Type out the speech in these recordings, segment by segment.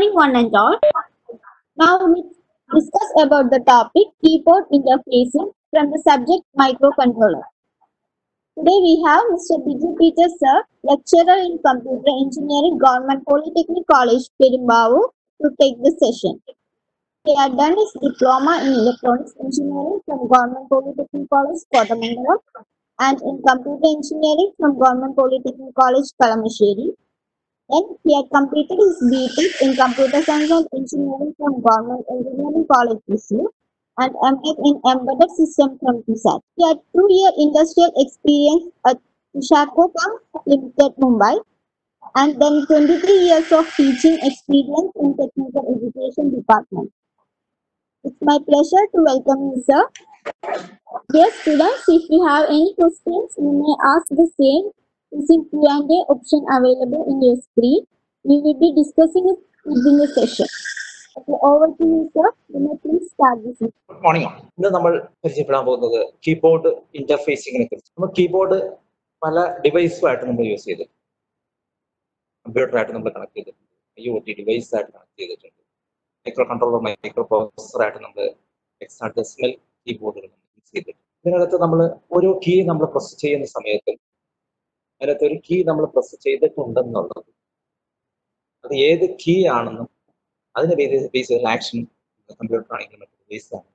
morning, one and all. Now we discuss about the topic keyboard interfacing from the subject microcontroller. Today we have Mr. Biju Peter Sir, lecturer in computer engineering, Government Polytechnic College, Perimbavu, to take the session. He had done his diploma in electronics engineering from Government Polytechnic College, Kodamangalam, and in computer engineering from Government Polytechnic College, Kalamasheri. Then he had completed his BTech in computer science and engineering from Government Engineering College, Thrissur, and MTech in embedded system from TISAT. He had two-year industrial experience at Tushako Pump Limited, Mumbai, and then 23 years of teaching experience in technical education department. It's my pleasure to welcome you, sir. Dear students, if you have any questions, you may ask the same using Q&A option available in your screen. We will be discussing it within the session. Okay, over to you, sir. You may please start this. Good morning ഇന്ന് നമ്മൾ പരിചയപ്പെടാൻ പോകുന്നത് keyboard ഇന്റർഫേസിങ്ങിനെ കുറിച്ച് നമ്മൾ keyboard പല ഡിവൈസുമായിട്ട് നമ്മൾ use ചെയ്തു കമ്പ്യൂട്ടറായിട്ട് നമ്മൾ കണക്ട് ചെയ്തിട്ടുണ്ട് ഐ ഒ ടി ഡിവൈസ് ആയിട്ട് കണക്ട് ചെയ്തിട്ടുണ്ട് മൈക്രോ കൺട്രോളർ മൈക്രോ പ്രോസസറായിട്ട് നമ്മൾ എക്സാഡെസിമൽ കീബോർഡുകൾ നമ്മൾ യൂസ് ചെയ്തിട്ടുണ്ട് ഇതിനകത്ത് നമ്മൾ ഓരോ കീ നമ്മൾ പ്രസ് ചെയ്യുന്ന സമയത്ത് അതിനകത്ത് ഒരു കീ നമ്മൾ പ്രസ് ചെയ്തിട്ടുണ്ടെന്നുള്ളത് അത് ഏത് കീ ആണെന്നും അതിനെ ബേസ് ചെയ്തുള്ള ആക്ഷൻ കമ്പ്യൂട്ടർ ആണെങ്കിലും മറ്റു ബേസ് ആണ്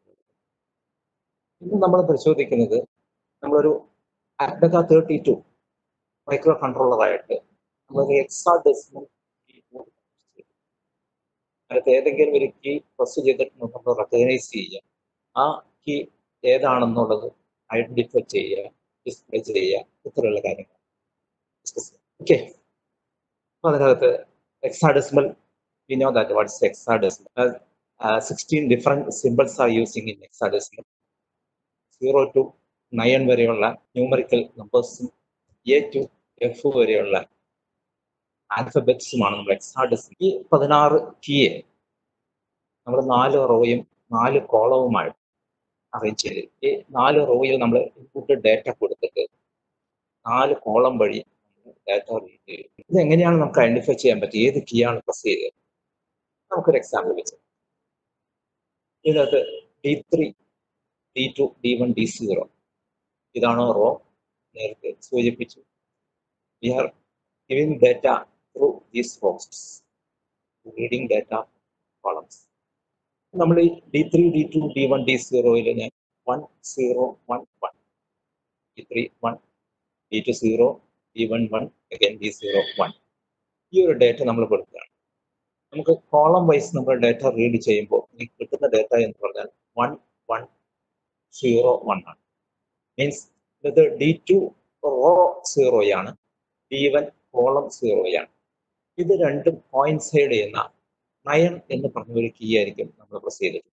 ഇന്ന് നമ്മൾ പരിശോധിക്കുന്നത് നമ്മളൊരു അഡക തേർട്ടി ടു മൈക്രോ കൺട്രോളറായിട്ട് നമ്മളൊരു എക്സാ ഡെസിമൽ കീബോർഡ് അതിനകത്ത് ഏതെങ്കിലും ഒരു കീ പ്രസ് ചെയ്തിട്ട് നമ്മൾ റെക്കഗ്നൈസ് ചെയ്യുക ആ കീ ഏതാണെന്നുള്ളത് ഐഡന്റിഫൈ ചെയ്യുക ഡിസ്പ്ലേ ചെയ്യുക ഇത്തരമുള്ള കാര്യങ്ങൾ ഡിസ്കസ് ചെയ്യാം ഓക്കെ അപ്പോൾ അതിനകത്ത് hexadecimal we know that what is hexadecimal uh, uh, 16 different symbols are using in hexadecimal 0 to 9 വരെയുള്ള ന്യൂമറിക്കൽ നമ്പേഴ്സും എ ടു എഫ് വരെയുള്ള ആൽഫബറ്റ്സുമാണ് നമ്മൾ ഹെക്സാഡെസിമൽ ഈ പതിനാറ് കീയെ നമ്മൾ നാല് റോയും നാല് കോളവുമായിട്ട് അറേഞ്ച് ചെയ്ത് ഈ നാല് റോയിൽ നമ്മൾ ഇൻപുട്ട് ഡാറ്റ കൊടുത്തിട്ട് നാല് കോളം വഴി ഡാറ്റ റീഡ് ചെയ്യും ഇത് എങ്ങനെയാണ് നമുക്ക് ഐഡന്റിഫൈ ചെയ്യാൻ പറ്റുക ഏത് കീ ആണ് പ്രസ് ചെയ്തത് നമുക്കൊരു എക്സാമ്പിൾ വെച്ച് ഇതിനകത്ത് D three D two D one D zero ഇതാണ് റോ നേരത്തെ സൂചിപ്പിച്ചു we are giving data through these rows reading data columns നമ്മൾ ഈ D three D two D one D സീറോയിൽ ഞാൻ one zero one one D three one D two zero D one one again D zero one ഈ ഒരു data നമ്മൾ കൊടുക്കുകയാണ് നമുക്ക് column wise നമ്മൾ ഡേറ്റ റീഡ് ചെയ്യുമ്പോൾ എനിക്ക് കിട്ടുന്ന ഡേറ്റ എന്ന് പറഞ്ഞാൽ വൺ വൺ സീറോ വൺ ആണ് മീൻസ് ഇത് ഡി ടു റോ സീറോയാണ് ഡി വൺ കോളം സീറോയാണ് ഇത് രണ്ടും കോയിൻസൈഡ് ചെയ്യുന്ന നയൻ എന്ന് പറഞ്ഞ ഒരു കീ ആയിരിക്കും നമ്മൾ പ്രസ് ചെയ്തിട്ട്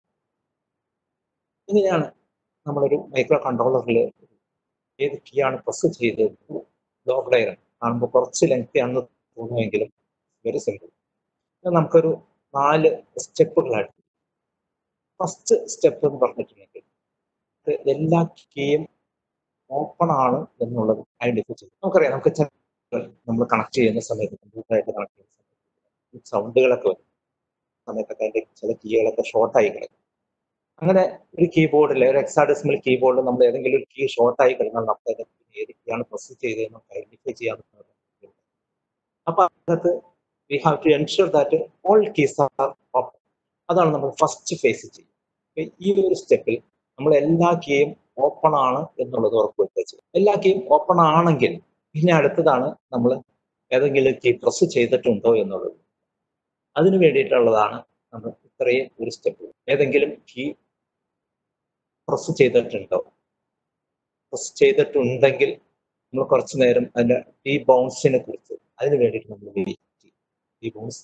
ഇങ്ങനെയാണ് നമ്മളൊരു മൈക്രോ കൺട്രോളറിൽ ഏത് കീ ആണ് പ്രസ് ചെയ്തത് ബ്ലോക്ക് ഡയഗ്രം കാണുമ്പോൾ കുറച്ച് ലെങ്തി ആണെന്ന് തോന്നുമെങ്കിലും വെരി സിമ്പിൾ നമുക്കൊരു നാല് സ്റ്റെപ്പുകളായിട്ട് ഫസ്റ്റ് സ്റ്റെപ്പ് എന്ന് പറഞ്ഞിട്ടുണ്ടെങ്കിൽ എല്ലാ കീയും ഓപ്പൺ ആണ് എന്നുള്ളത് ഐഡന്റിഫൈ ചെയ്യും നമുക്കറിയാം നമുക്ക് നമ്മൾ കണക്ട് ചെയ്യുന്ന സമയത്ത് കമ്പ്യൂട്ടറായിട്ട് കണക്ട് ചെയ്യുന്ന സമയത്ത് സൗണ്ടുകളൊക്കെ വരും സമയത്തൊക്കെ അതിന്റെ ചില കീകളൊക്കെ ഷോർട്ടായി കിടക്കും അങ്ങനെ ഒരു കീബോർഡിൽ ഒരു എക്സാഡെസിമൽ കീബോർഡിൽ നമ്മൾ ഏതെങ്കിലും ഒരു കീ ഷോർട്ടായി കഴിഞ്ഞാൽ നമുക്ക് അതിനകത്ത് ഏത് കീയാണ് പ്രസ് ചെയ്തത് നമുക്ക് ഐഡന്റിഫൈ ചെയ്യാൻ അപ്പൊ അതിനകത്ത് we have to ensure that all keys are open അതാണ് നമ്മൾ ഫസ്റ്റ് ഫേസ് ചെയ്യുക ഈ ഒരു സ്റ്റെപ്പിൽ നമ്മൾ എല്ലാ കീയും ഓപ്പൺ ആണ് എന്നുള്ളത് ഉറപ്പുവരുത്തുക ചെയ്യും എല്ലാ കീയും ഓപ്പൺ ആണെങ്കിൽ പിന്നെ അടുത്തതാണ് നമ്മൾ ഏതെങ്കിലും കീ പ്രസ് ചെയ്തിട്ടുണ്ടോ എന്നുള്ളത് അതിന് വേണ്ടിയിട്ടുള്ളതാണ് നമ്മൾ ഇത്രയും ഒരു സ്റ്റെപ്പ് ഏതെങ്കിലും കീ പ്രസ് ചെയ്തിട്ടുണ്ടോ പ്രസ് ചെയ്തിട്ടുണ്ടെങ്കിൽ നമ്മൾ കുറച്ചു നേരം അതിന്റെ ഡി ബൗൺസിനെ കുറിച്ച് അതിന് വേണ്ടിയിട്ട് നമ്മൾ വെയിറ്റ് ചെയ്യും ഡി ബൗൺസ്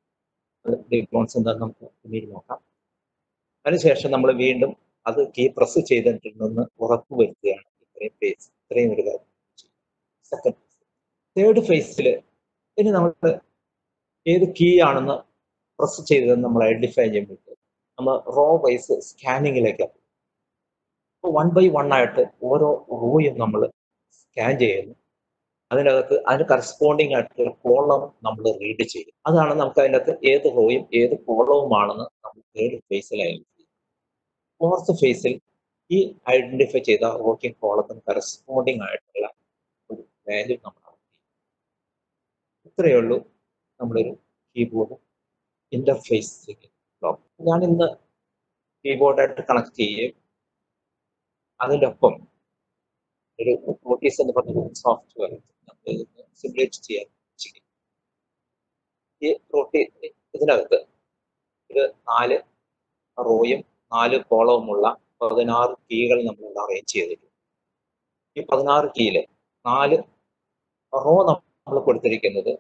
ഡി ബൗൺസ് എന്താണെന്ന് നമുക്ക് പിന്നീട് നോക്കാം അതിനുശേഷം നമ്മൾ വീണ്ടും അത് കീ പ്രസ് ചെയ്തിട്ടുണ്ടെന്ന് ഉറപ്പ് വരുത്തുകയാണ് ഇത്രയും ഫേസ് ഇത്രയും ഒരു കാര്യം സെക്കൻഡ് തേർഡ് ഫേസിൽ ഇനി നമ്മൾ ഏത് കീ ആണെന്ന് പ്രസ് ചെയ്തതെന്ന് നമ്മൾ ഐഡന്റിഫൈ ചെയ്യുമ്പോൾ നമ്മൾ റോ വൈസ് സ്കാനിങ്ങിലേക്ക് അപ്പോൾ വൺ ബൈ വൺ ആയിട്ട് ഓരോ റോയും നമ്മൾ സ്കാൻ ചെയ്യുന്നു അതിനകത്ത് അതിന് കറസ്പോണ്ടിങ് ആയിട്ടുള്ള കോളം നമ്മൾ റീഡ് ചെയ്യും അതാണ് നമുക്ക് അതിനകത്ത് ഏത് റോയും ഏത് കോളവുമാണെന്ന് നമ്മൾ തേർഡ് ഫേസിൽ ഐഡന്റിഫൈ ഫോർത്ത് ഫേസിൽ ഈ ഐഡന്റിഫൈ ചെയ്ത വർക്കിംഗ് കോളത്തിന് കറസ്പോണ്ടിങ് ആയിട്ടുള്ള ഒരു വാല്യൂ നമ്മൾ ഇത്രയേ ഉള്ളൂ നമ്മളൊരു കീബോർഡ് ഇന്റർഫേസ് ബ്ലോക്ക് ഞാൻ ഇന്ന് കീബോർഡായിട്ട് കണക്ട് ചെയ്യുകയും അതിൻ്റെ ഒപ്പം ഒരു നോട്ടീസ് എന്ന് പറഞ്ഞ സോഫ്റ്റ്വെയർ സിമുലേറ്റ് ചെയ്യാൻ ചെയ്യും ഈ റോട്ടി ഇതിനകത്ത് ഒരു നാല് റോയും നാല് കോളവുമുള്ള പതിനാറ് കീകൾ നമ്മൾ അറേഞ്ച് ചെയ്തിട്ടുണ്ട് ഈ പതിനാറ് കീയില് നാല് റോ നമ്മൾ കൊടുത്തിരിക്കുന്നത്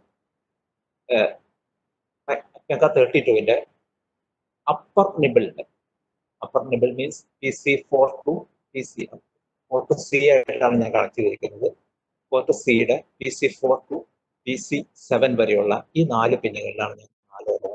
മെഗ തേർട്ടി ടുവിന്റെ അപ്പർ നിബിളിന്റെ upper nibble means P C four to P C four to C ആയിട്ടാണ് ഞാൻ കണക്ട് ചെയ്തിരിക്കുന്നത് ഫോർ ടു സിയുടെ P C four to P C seven വരെയുള്ള ഈ നാല് പിന്നുകളിലാണ് ഞാൻ നാല് റോ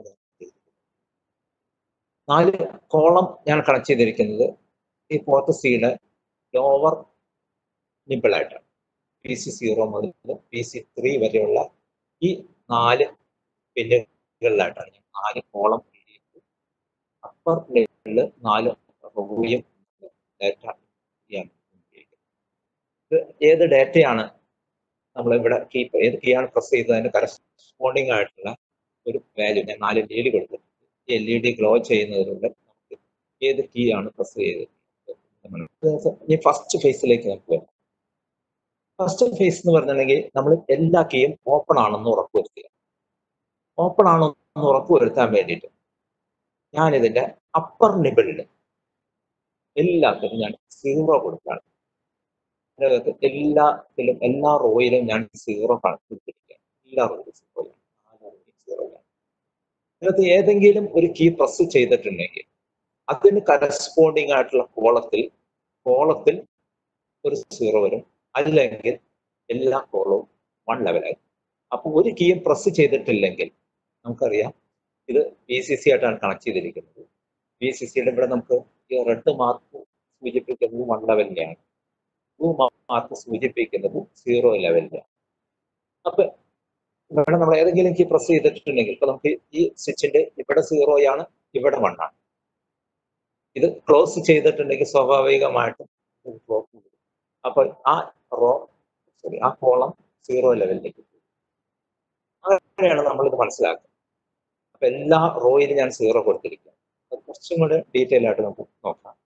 നാല് കോളം ഞാൻ കണക്ട് ചെയ്തിരിക്കുന്നത് ഈ ഫോർത്ത് സിയുടെ ലോവർ നിബിളായിട്ടാണ് പി സി സീറോ മുതൽ പി സി ത്രീ വരെയുള്ള ഈ നാല് പിന്നുകളിലായിട്ടാണ് ഞാൻ നാല് കോളം അപ്പർ ലെവലിൽ നാല് റോയും ഡാറ്റ ചെയ്യാൻ ഇത് ഏത് ഡാറ്റയാണ് നമ്മൾ ഇവിടെ കീപ്പ് ഏത് കീയാണ് പ്രസ് ചെയ്തതിന് കറസ്പോണ്ടിങ് ആയിട്ടുള്ള ഒരു വാല്യൂ ഞാൻ നാല് എൽ ഇ ഡി കൊടുത്തിട്ടുണ്ട് ഈ എൽ ഇ ഡി ഗ്ലോ ചെയ്യുന്നതിലൂടെ നമുക്ക് ഏത് കീ ആണ് പ്രസ് ചെയ്തത് ഇനി ഫസ്റ്റ് ഫേസിലേക്ക് നമുക്ക് വരാം ഫസ്റ്റ് ഫേസ് എന്ന് പറഞ്ഞിട്ടുണ്ടെങ്കിൽ നമ്മൾ എല്ലാ കീയും ഓപ്പൺ ആണെന്ന് ഉറപ്പുവരുത്തുക ഓപ്പൺ ആണെന്ന് ഉറപ്പുവരുത്താൻ വേണ്ടിയിട്ട് ഞാൻ ഇതിന്റെ അപ്പർ നിബിളിൽ എല്ലാത്തിനും ഞാൻ സീറോ കൊടുക്കുകയാണ് അതിനകത്ത് എല്ലാത്തിലും എല്ലാ റോയിലും ഞാൻ സീറോ കൊടുത്തിരിക്കുകയാണ് എല്ലാ റോയിലും സീറോ സീറോയാണ് ഇതിനകത്ത് ഏതെങ്കിലും ഒരു കീ പ്രസ് ചെയ്തിട്ടുണ്ടെങ്കിൽ അതിന് കറസ്പോണ്ടിങ് ആയിട്ടുള്ള കോളത്തിൽ കോളത്തിൽ ഒരു സീറോ വരും അല്ലെങ്കിൽ എല്ലാ കോളവും വൺ ലെവലായി അപ്പോൾ ഒരു കീയും പ്രസ് ചെയ്തിട്ടില്ലെങ്കിൽ നമുക്കറിയാം ഇത് ബി സി സി ആയിട്ടാണ് കണക്ട് ചെയ്തിരിക്കുന്നത് ബി സി സിയുടെ ഇവിടെ നമുക്ക് ഈ റെഡ് മാർക്ക് സൂചിപ്പിക്കുന്നത് വൺ ലെവലിനെയാണ് ബ്ലൂ മാർക്ക് സൂചിപ്പിക്കുന്നത് സീറോ ലെവലിനെയാണ് അപ്പൊ ഇവിടെ നമ്മൾ ഏതെങ്കിലും കീ പ്രസ് ചെയ്തിട്ടുണ്ടെങ്കിൽ ഇപ്പൊ നമുക്ക് ഈ സ്വിച്ചിന്റെ ഇവിടെ സീറോയാണ് ഇവിടെ വൺ ആണ് ഇത് ക്ലോസ് ചെയ്തിട്ടുണ്ടെങ്കിൽ സ്വാഭാവികമായിട്ടും അപ്പോൾ ആ റോ സോറി ആ കോളം സീറോ ലെവലിലേക്ക് പോകും അങ്ങനെയാണ് നമ്മൾ ഇത് മനസ്സിലാക്കുന്നത് അപ്പൊ എല്ലാ റോയിലും ഞാൻ സീറോ കൊടുത്തിരിക്കുക കുറച്ചും കൂടെ ഡീറ്റെയിൽ ആയിട്ട് നമുക്ക് നോക്കാം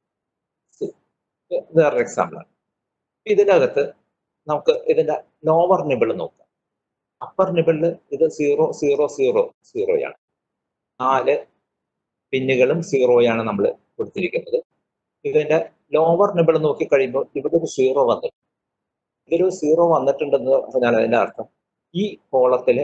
വേറൊരു എക്സാമ്പിൾ ആണ് ഇതിനകത്ത് നമുക്ക് ഇതിന്റെ ലോവർ നിബിൾ നോക്കാം അപ്പർ നിബിളിൽ ഇത് സീറോ സീറോ സീറോ സീറോയാണ് നാല് പിന്നുകളും സീറോയാണ് നമ്മൾ കൊടുത്തിരിക്കുന്നത് ഇതിന്റെ ലോവർ നിബിൾ നോക്കി കഴിയുമ്പോൾ ഇവിടെ ഒരു സീറോ വന്നിട്ടുണ്ട് ഇതൊരു സീറോ വന്നിട്ടുണ്ടെന്ന് പറഞ്ഞാൽ അതിന്റെ അർത്ഥം ഈ കോളത്തില്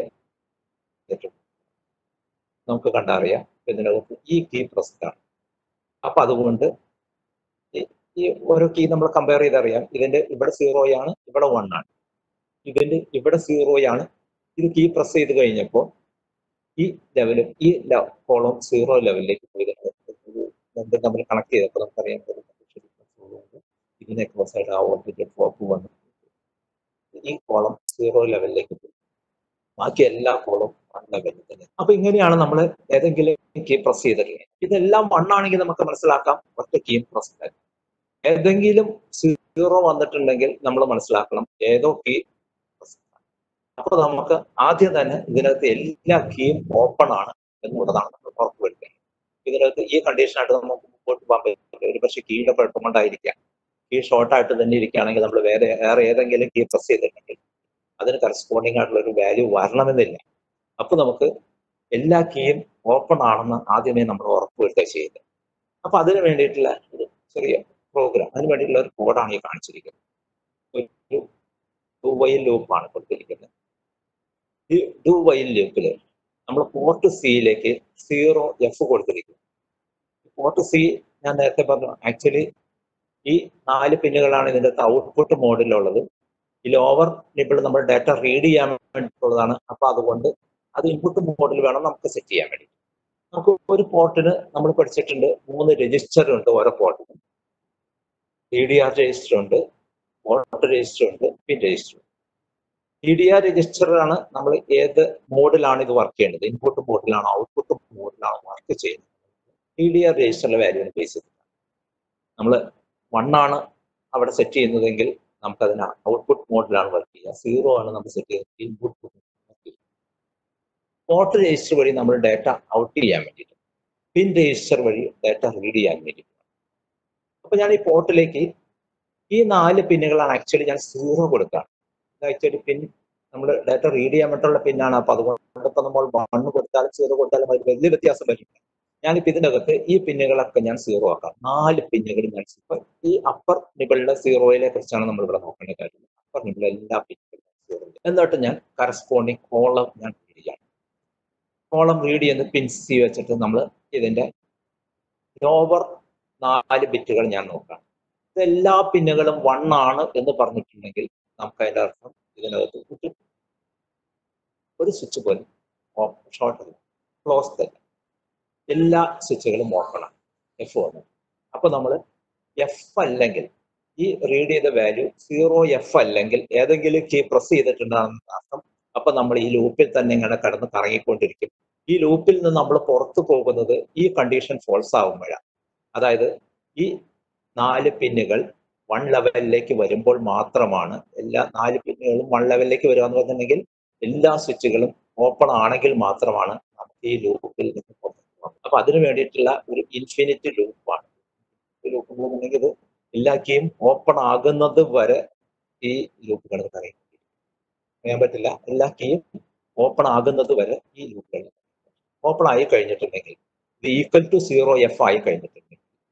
നമുക്ക് കണ്ടറിയാം ഇതിനകത്ത് ഈ കീ പ്രസ്റ്റാണ് അപ്പൊ അതുകൊണ്ട് ഈ ഓരോ കീ നമ്മൾ കമ്പയർ ചെയ്തറിയാം ഇതിന്റെ ഇവിടെ സീറോയാണ് ഇവിടെ വൺ ആണ് ഇതിന്റെ ഇവിടെ സീറോയാണ് ഇത് കീ പ്രസ് ചെയ്ത് കഴിഞ്ഞപ്പോൾ ഈ ലെവലും ഈ കോളം സീറോ ലെവലിലേക്ക് പോയി രണ്ടും തമ്മിൽ കണക്ട് ചെയ്തപ്പോൾ നമുക്കറിയാം ഇതിനെ ക്രോസ് ആയിട്ട് ആ വോൾട്ടേജ് ഡ്രോപ്പ് വന്നു ഈ കോളം സീറോ ലെവലിലേക്ക് പോയി ബാക്കി എല്ലാ കോളും വൺ ലെവലിൽ തന്നെ അപ്പൊ ഇങ്ങനെയാണ് നമ്മൾ ഏതെങ്കിലും കീ പ്രസ് ചെയ്തിട്ടുള്ളത് ഇതെല്ലാം വൺ ആണെങ്കിൽ നമുക്ക് മനസ്സിലാക്കാം ഒറ്റ കീം പ്രസ് ആയി ഏതെങ്കിലും സീറോ വന്നിട്ടുണ്ടെങ്കിൽ നമ്മൾ മനസ്സിലാക്കണം ഏതോ കീ അപ്പൊ നമുക്ക് ആദ്യം തന്നെ ഇതിനകത്ത് എല്ലാ കീയും ഓപ്പൺ ആണ് എന്നുള്ളതാണ് നമ്മൾ ഉറപ്പുവരുത്തേണ്ടത് ഇതിനകത്ത് ഈ കണ്ടീഷനായിട്ട് നമുക്ക് മുമ്പോട്ട് പോകാൻ പറ്റില്ല ഒരു പക്ഷേ കീയുടെ കുഴപ്പം കൊണ്ടായിരിക്കാം കീ ഷോർട്ട് ആയിട്ട് തന്നെ ഇരിക്കുകയാണെങ്കിൽ നമ്മൾ വേറെ വേറെ ഏതെങ്കിലും കീ പ്രസ് ചെയ്തിട്ടുണ്ടെങ്കിൽ അതിന് കറസ്പോണ്ടിങ് ആയിട്ടുള്ള ഒരു വാല്യൂ വരണമെന്നില്ല അപ്പൊ നമുക്ക് എല്ലാ കീയും ഓപ്പൺ ആണെന്ന് ആദ്യമേ നമ്മൾ ഉറപ്പുവരുത്തുക ചെയ്യുന്നത് അപ്പൊ അതിന് വേണ്ടിയിട്ടുള്ള ഒരു ചെറിയ പ്രോഗ്രാം അതിന് വേണ്ടിയിട്ടുള്ള ഒരു കോഡാണ് ഈ കാണിച്ചിരിക്കുന്നത് ഒരു ഡു വൈൽ ലൂപ്പാണ് കൊടുത്തിരിക്കുന്നത് ഈ ഡു വൈൽ ലൂപ്പില് നമ്മൾ പോർട്ട് സിയിലേക്ക് സീറോ എഫ് കൊടുത്തിരിക്കുന്നു പോർട്ട് സി ഞാൻ നേരത്തെ പറഞ്ഞു ആക്ച്വലി ഈ നാല് പിന്നുകളാണ് ഇതിൻ്റെ ഔട്ട്പുട്ട് മോഡിലുള്ളത് ഈ ലോവർ നിബിൾ നമ്മൾ ഡാറ്റ റീഡ് ചെയ്യാൻ വേണ്ടിയിട്ടുള്ളതാണ് അപ്പൊ അതുകൊണ്ട് അത് ഇൻപുട്ട് മോഡിൽ വേണം നമുക്ക് സെറ്റ് ചെയ്യാൻ വേണ്ടി നമുക്ക് ഒരു പോർട്ടിന് നമ്മൾ പഠിച്ചിട്ടുണ്ട് മൂന്ന് രജിസ്റ്റർ ഉണ്ട് ഓരോ പോർട്ടിനും ഡി ഡി ആർ രജിസ്റ്റർ ഉണ്ട് പോർട്ട് രജിസ്റ്റർ ഉണ്ട് പിൻ രജിസ്റ്റർ ഉണ്ട് ഇ ഡി ആർ രജിസ്റ്ററാണ് നമ്മൾ ഏത് മോഡിലാണ് ഇത് വർക്ക് ചെയ്യേണ്ടത് ഇൻപുട്ട് മോഡിലാണോ ഔട്ട്പുട്ട് മോഡിലാണോ വർക്ക് ചെയ്യുന്നത് ഇ ഡി ആർ രജിസ്റ്ററിലെ വാല്യൂവിനെ ബേസ് ചെയ്തിട്ടാണ് നമ്മൾ വൺ ആണ് അവിടെ സെറ്റ് ചെയ്യുന്നതെങ്കിൽ നമുക്ക് അതിന് ഔട്ട്പുട്ട് മോഡിലാണ് വർക്ക് ചെയ്യുക സീറോ ആണ് നമ്മൾ സെറ്റ് ചെയ്യുന്നത് ഇൻപുട്ട് പോർട്ട് രജിസ്റ്റർ വഴി നമ്മൾ ഡാറ്റ ഔട്ട് ചെയ്യാൻ വേണ്ടിയിട്ട് പിൻ രജിസ്റ്റർ വഴി ഡാറ്റ റീഡ് ചെയ്യാൻ വേണ്ടിയിട്ട് അപ്പൊ ഞാൻ ഈ പോർട്ടിലേക്ക് ഈ നാല് പിന്നുകളാണ് ആക്ച്വലി ഞാൻ സീറോ കൊടുക്കുകയാണ് ഇത് ആക്ച്വലി പിൻ നമ്മൾ ഡാറ്റ റീഡ് ചെയ്യാൻ വേണ്ടിയിട്ടുള്ള പിന്നാണ് അപ്പൊ അതുകൊണ്ട് ഇപ്പൊ നമ്മൾ വൺ കൊടുത്താലും സീറോ കൊടുത്താലും അതിൽ വലിയ വ്യത്യാസം വരില്ല ഞാനിപ്പോ ഇതിനകത്ത് ഈ പിന്നുകളൊക്കെ ഞാൻ സീറോ ആക്കാം നാല് പിന്നുകൾ ഞാൻ ഇപ്പൊ ഈ അപ്പർ നിബിളിലെ സീറോയിലെ കുറിച്ചാണ് നമ്മൾ ഇവിടെ നോക്കേണ്ട കാര്യം അപ്പർ നിബിൾ എല്ലാ പിന്നുകളും സീറോ എന്നിട്ട് ഞാൻ കറസ്പോണ്ടിങ് കോളം ഞാൻ റീഡ് ചെയ്യാം കോളം റീഡ് ചെയ്യുന്ന പിൻ സി വെച്ചിട്ട് നമ്മൾ ഇതിന്റെ ലോവർ നാല് ബിറ്റുകൾ ഞാൻ നോക്കാം ഇത് എല്ലാ പിന്നുകളും വൺ ആണ് എന്ന് പറഞ്ഞിട്ടുണ്ടെങ്കിൽ നമുക്ക് അതിന്റെ അർത്ഥം ഇതിനകത്ത് ഒരു ഒരു സ്വിച്ച് പോലും ഷോർട്ട് അല്ല ക്ലോസ് അല്ല എല്ലാ സ്വിച്ചുകളും ഓപ്പണാണ് എഫ് വന്നു അപ്പൊ നമ്മൾ എഫ് അല്ലെങ്കിൽ ഈ റീഡ് ചെയ്ത വാല്യൂ സീറോ എഫ് അല്ലെങ്കിൽ ഏതെങ്കിലും കീ പ്രസ് ചെയ്തിട്ടുണ്ടാകുന്ന അർത്ഥം അപ്പൊ നമ്മൾ ഈ ലൂപ്പിൽ തന്നെ ഇങ്ങനെ കടന്ന് കറങ്ങിക്കൊണ്ടിരിക്കും ഈ ലൂപ്പിൽ നിന്ന് നമ്മൾ പുറത്തു പോകുന്നത് ഈ കണ്ടീഷൻ ഫോൾസ് ആകുമ്പോഴാണ് അതായത് ഈ നാല് പിന്നുകൾ വൺ ലെവലിലേക്ക് വരുമ്പോൾ മാത്രമാണ് എല്ലാ നാല് പിന്നുകളും വൺ ലെവലിലേക്ക് വരിക എന്ന് പറഞ്ഞിട്ടുണ്ടെങ്കിൽ എല്ലാ സ്വിച്ചുകളും ഓപ്പൺ ആണെങ്കിൽ മാത്രമാണ് നമുക്ക് ഈ ലൂപ്പിൽ നിന്ന് പുറത്തു പോകാം അപ്പൊ അതിന് വേണ്ടിയിട്ടുള്ള ഒരു ഇൻഫിനിറ്റ് ലൂപ്പാണ് ലൂപ്പ് എന്നുണ്ടെങ്കിൽ ഇത് എല്ലാ കീയും ഓപ്പൺ ആകുന്നത് വരെ ഈ ലൂപ്പ് കിടന്ന് കറയും പറയാൻ പറ്റില്ല എല്ലാ കീയും ഓപ്പൺ ആകുന്നത് വരെ ഈ ലൂപ്പ് കിടന്ന് ഓപ്പൺ ആയി കഴിഞ്ഞിട്ടുണ്ടെങ്കിൽ ഇത് ഈക്വൽ ടു സീറോ എഫ് ആയി കഴിഞ്ഞിട്ടുണ്ടെങ്കിൽ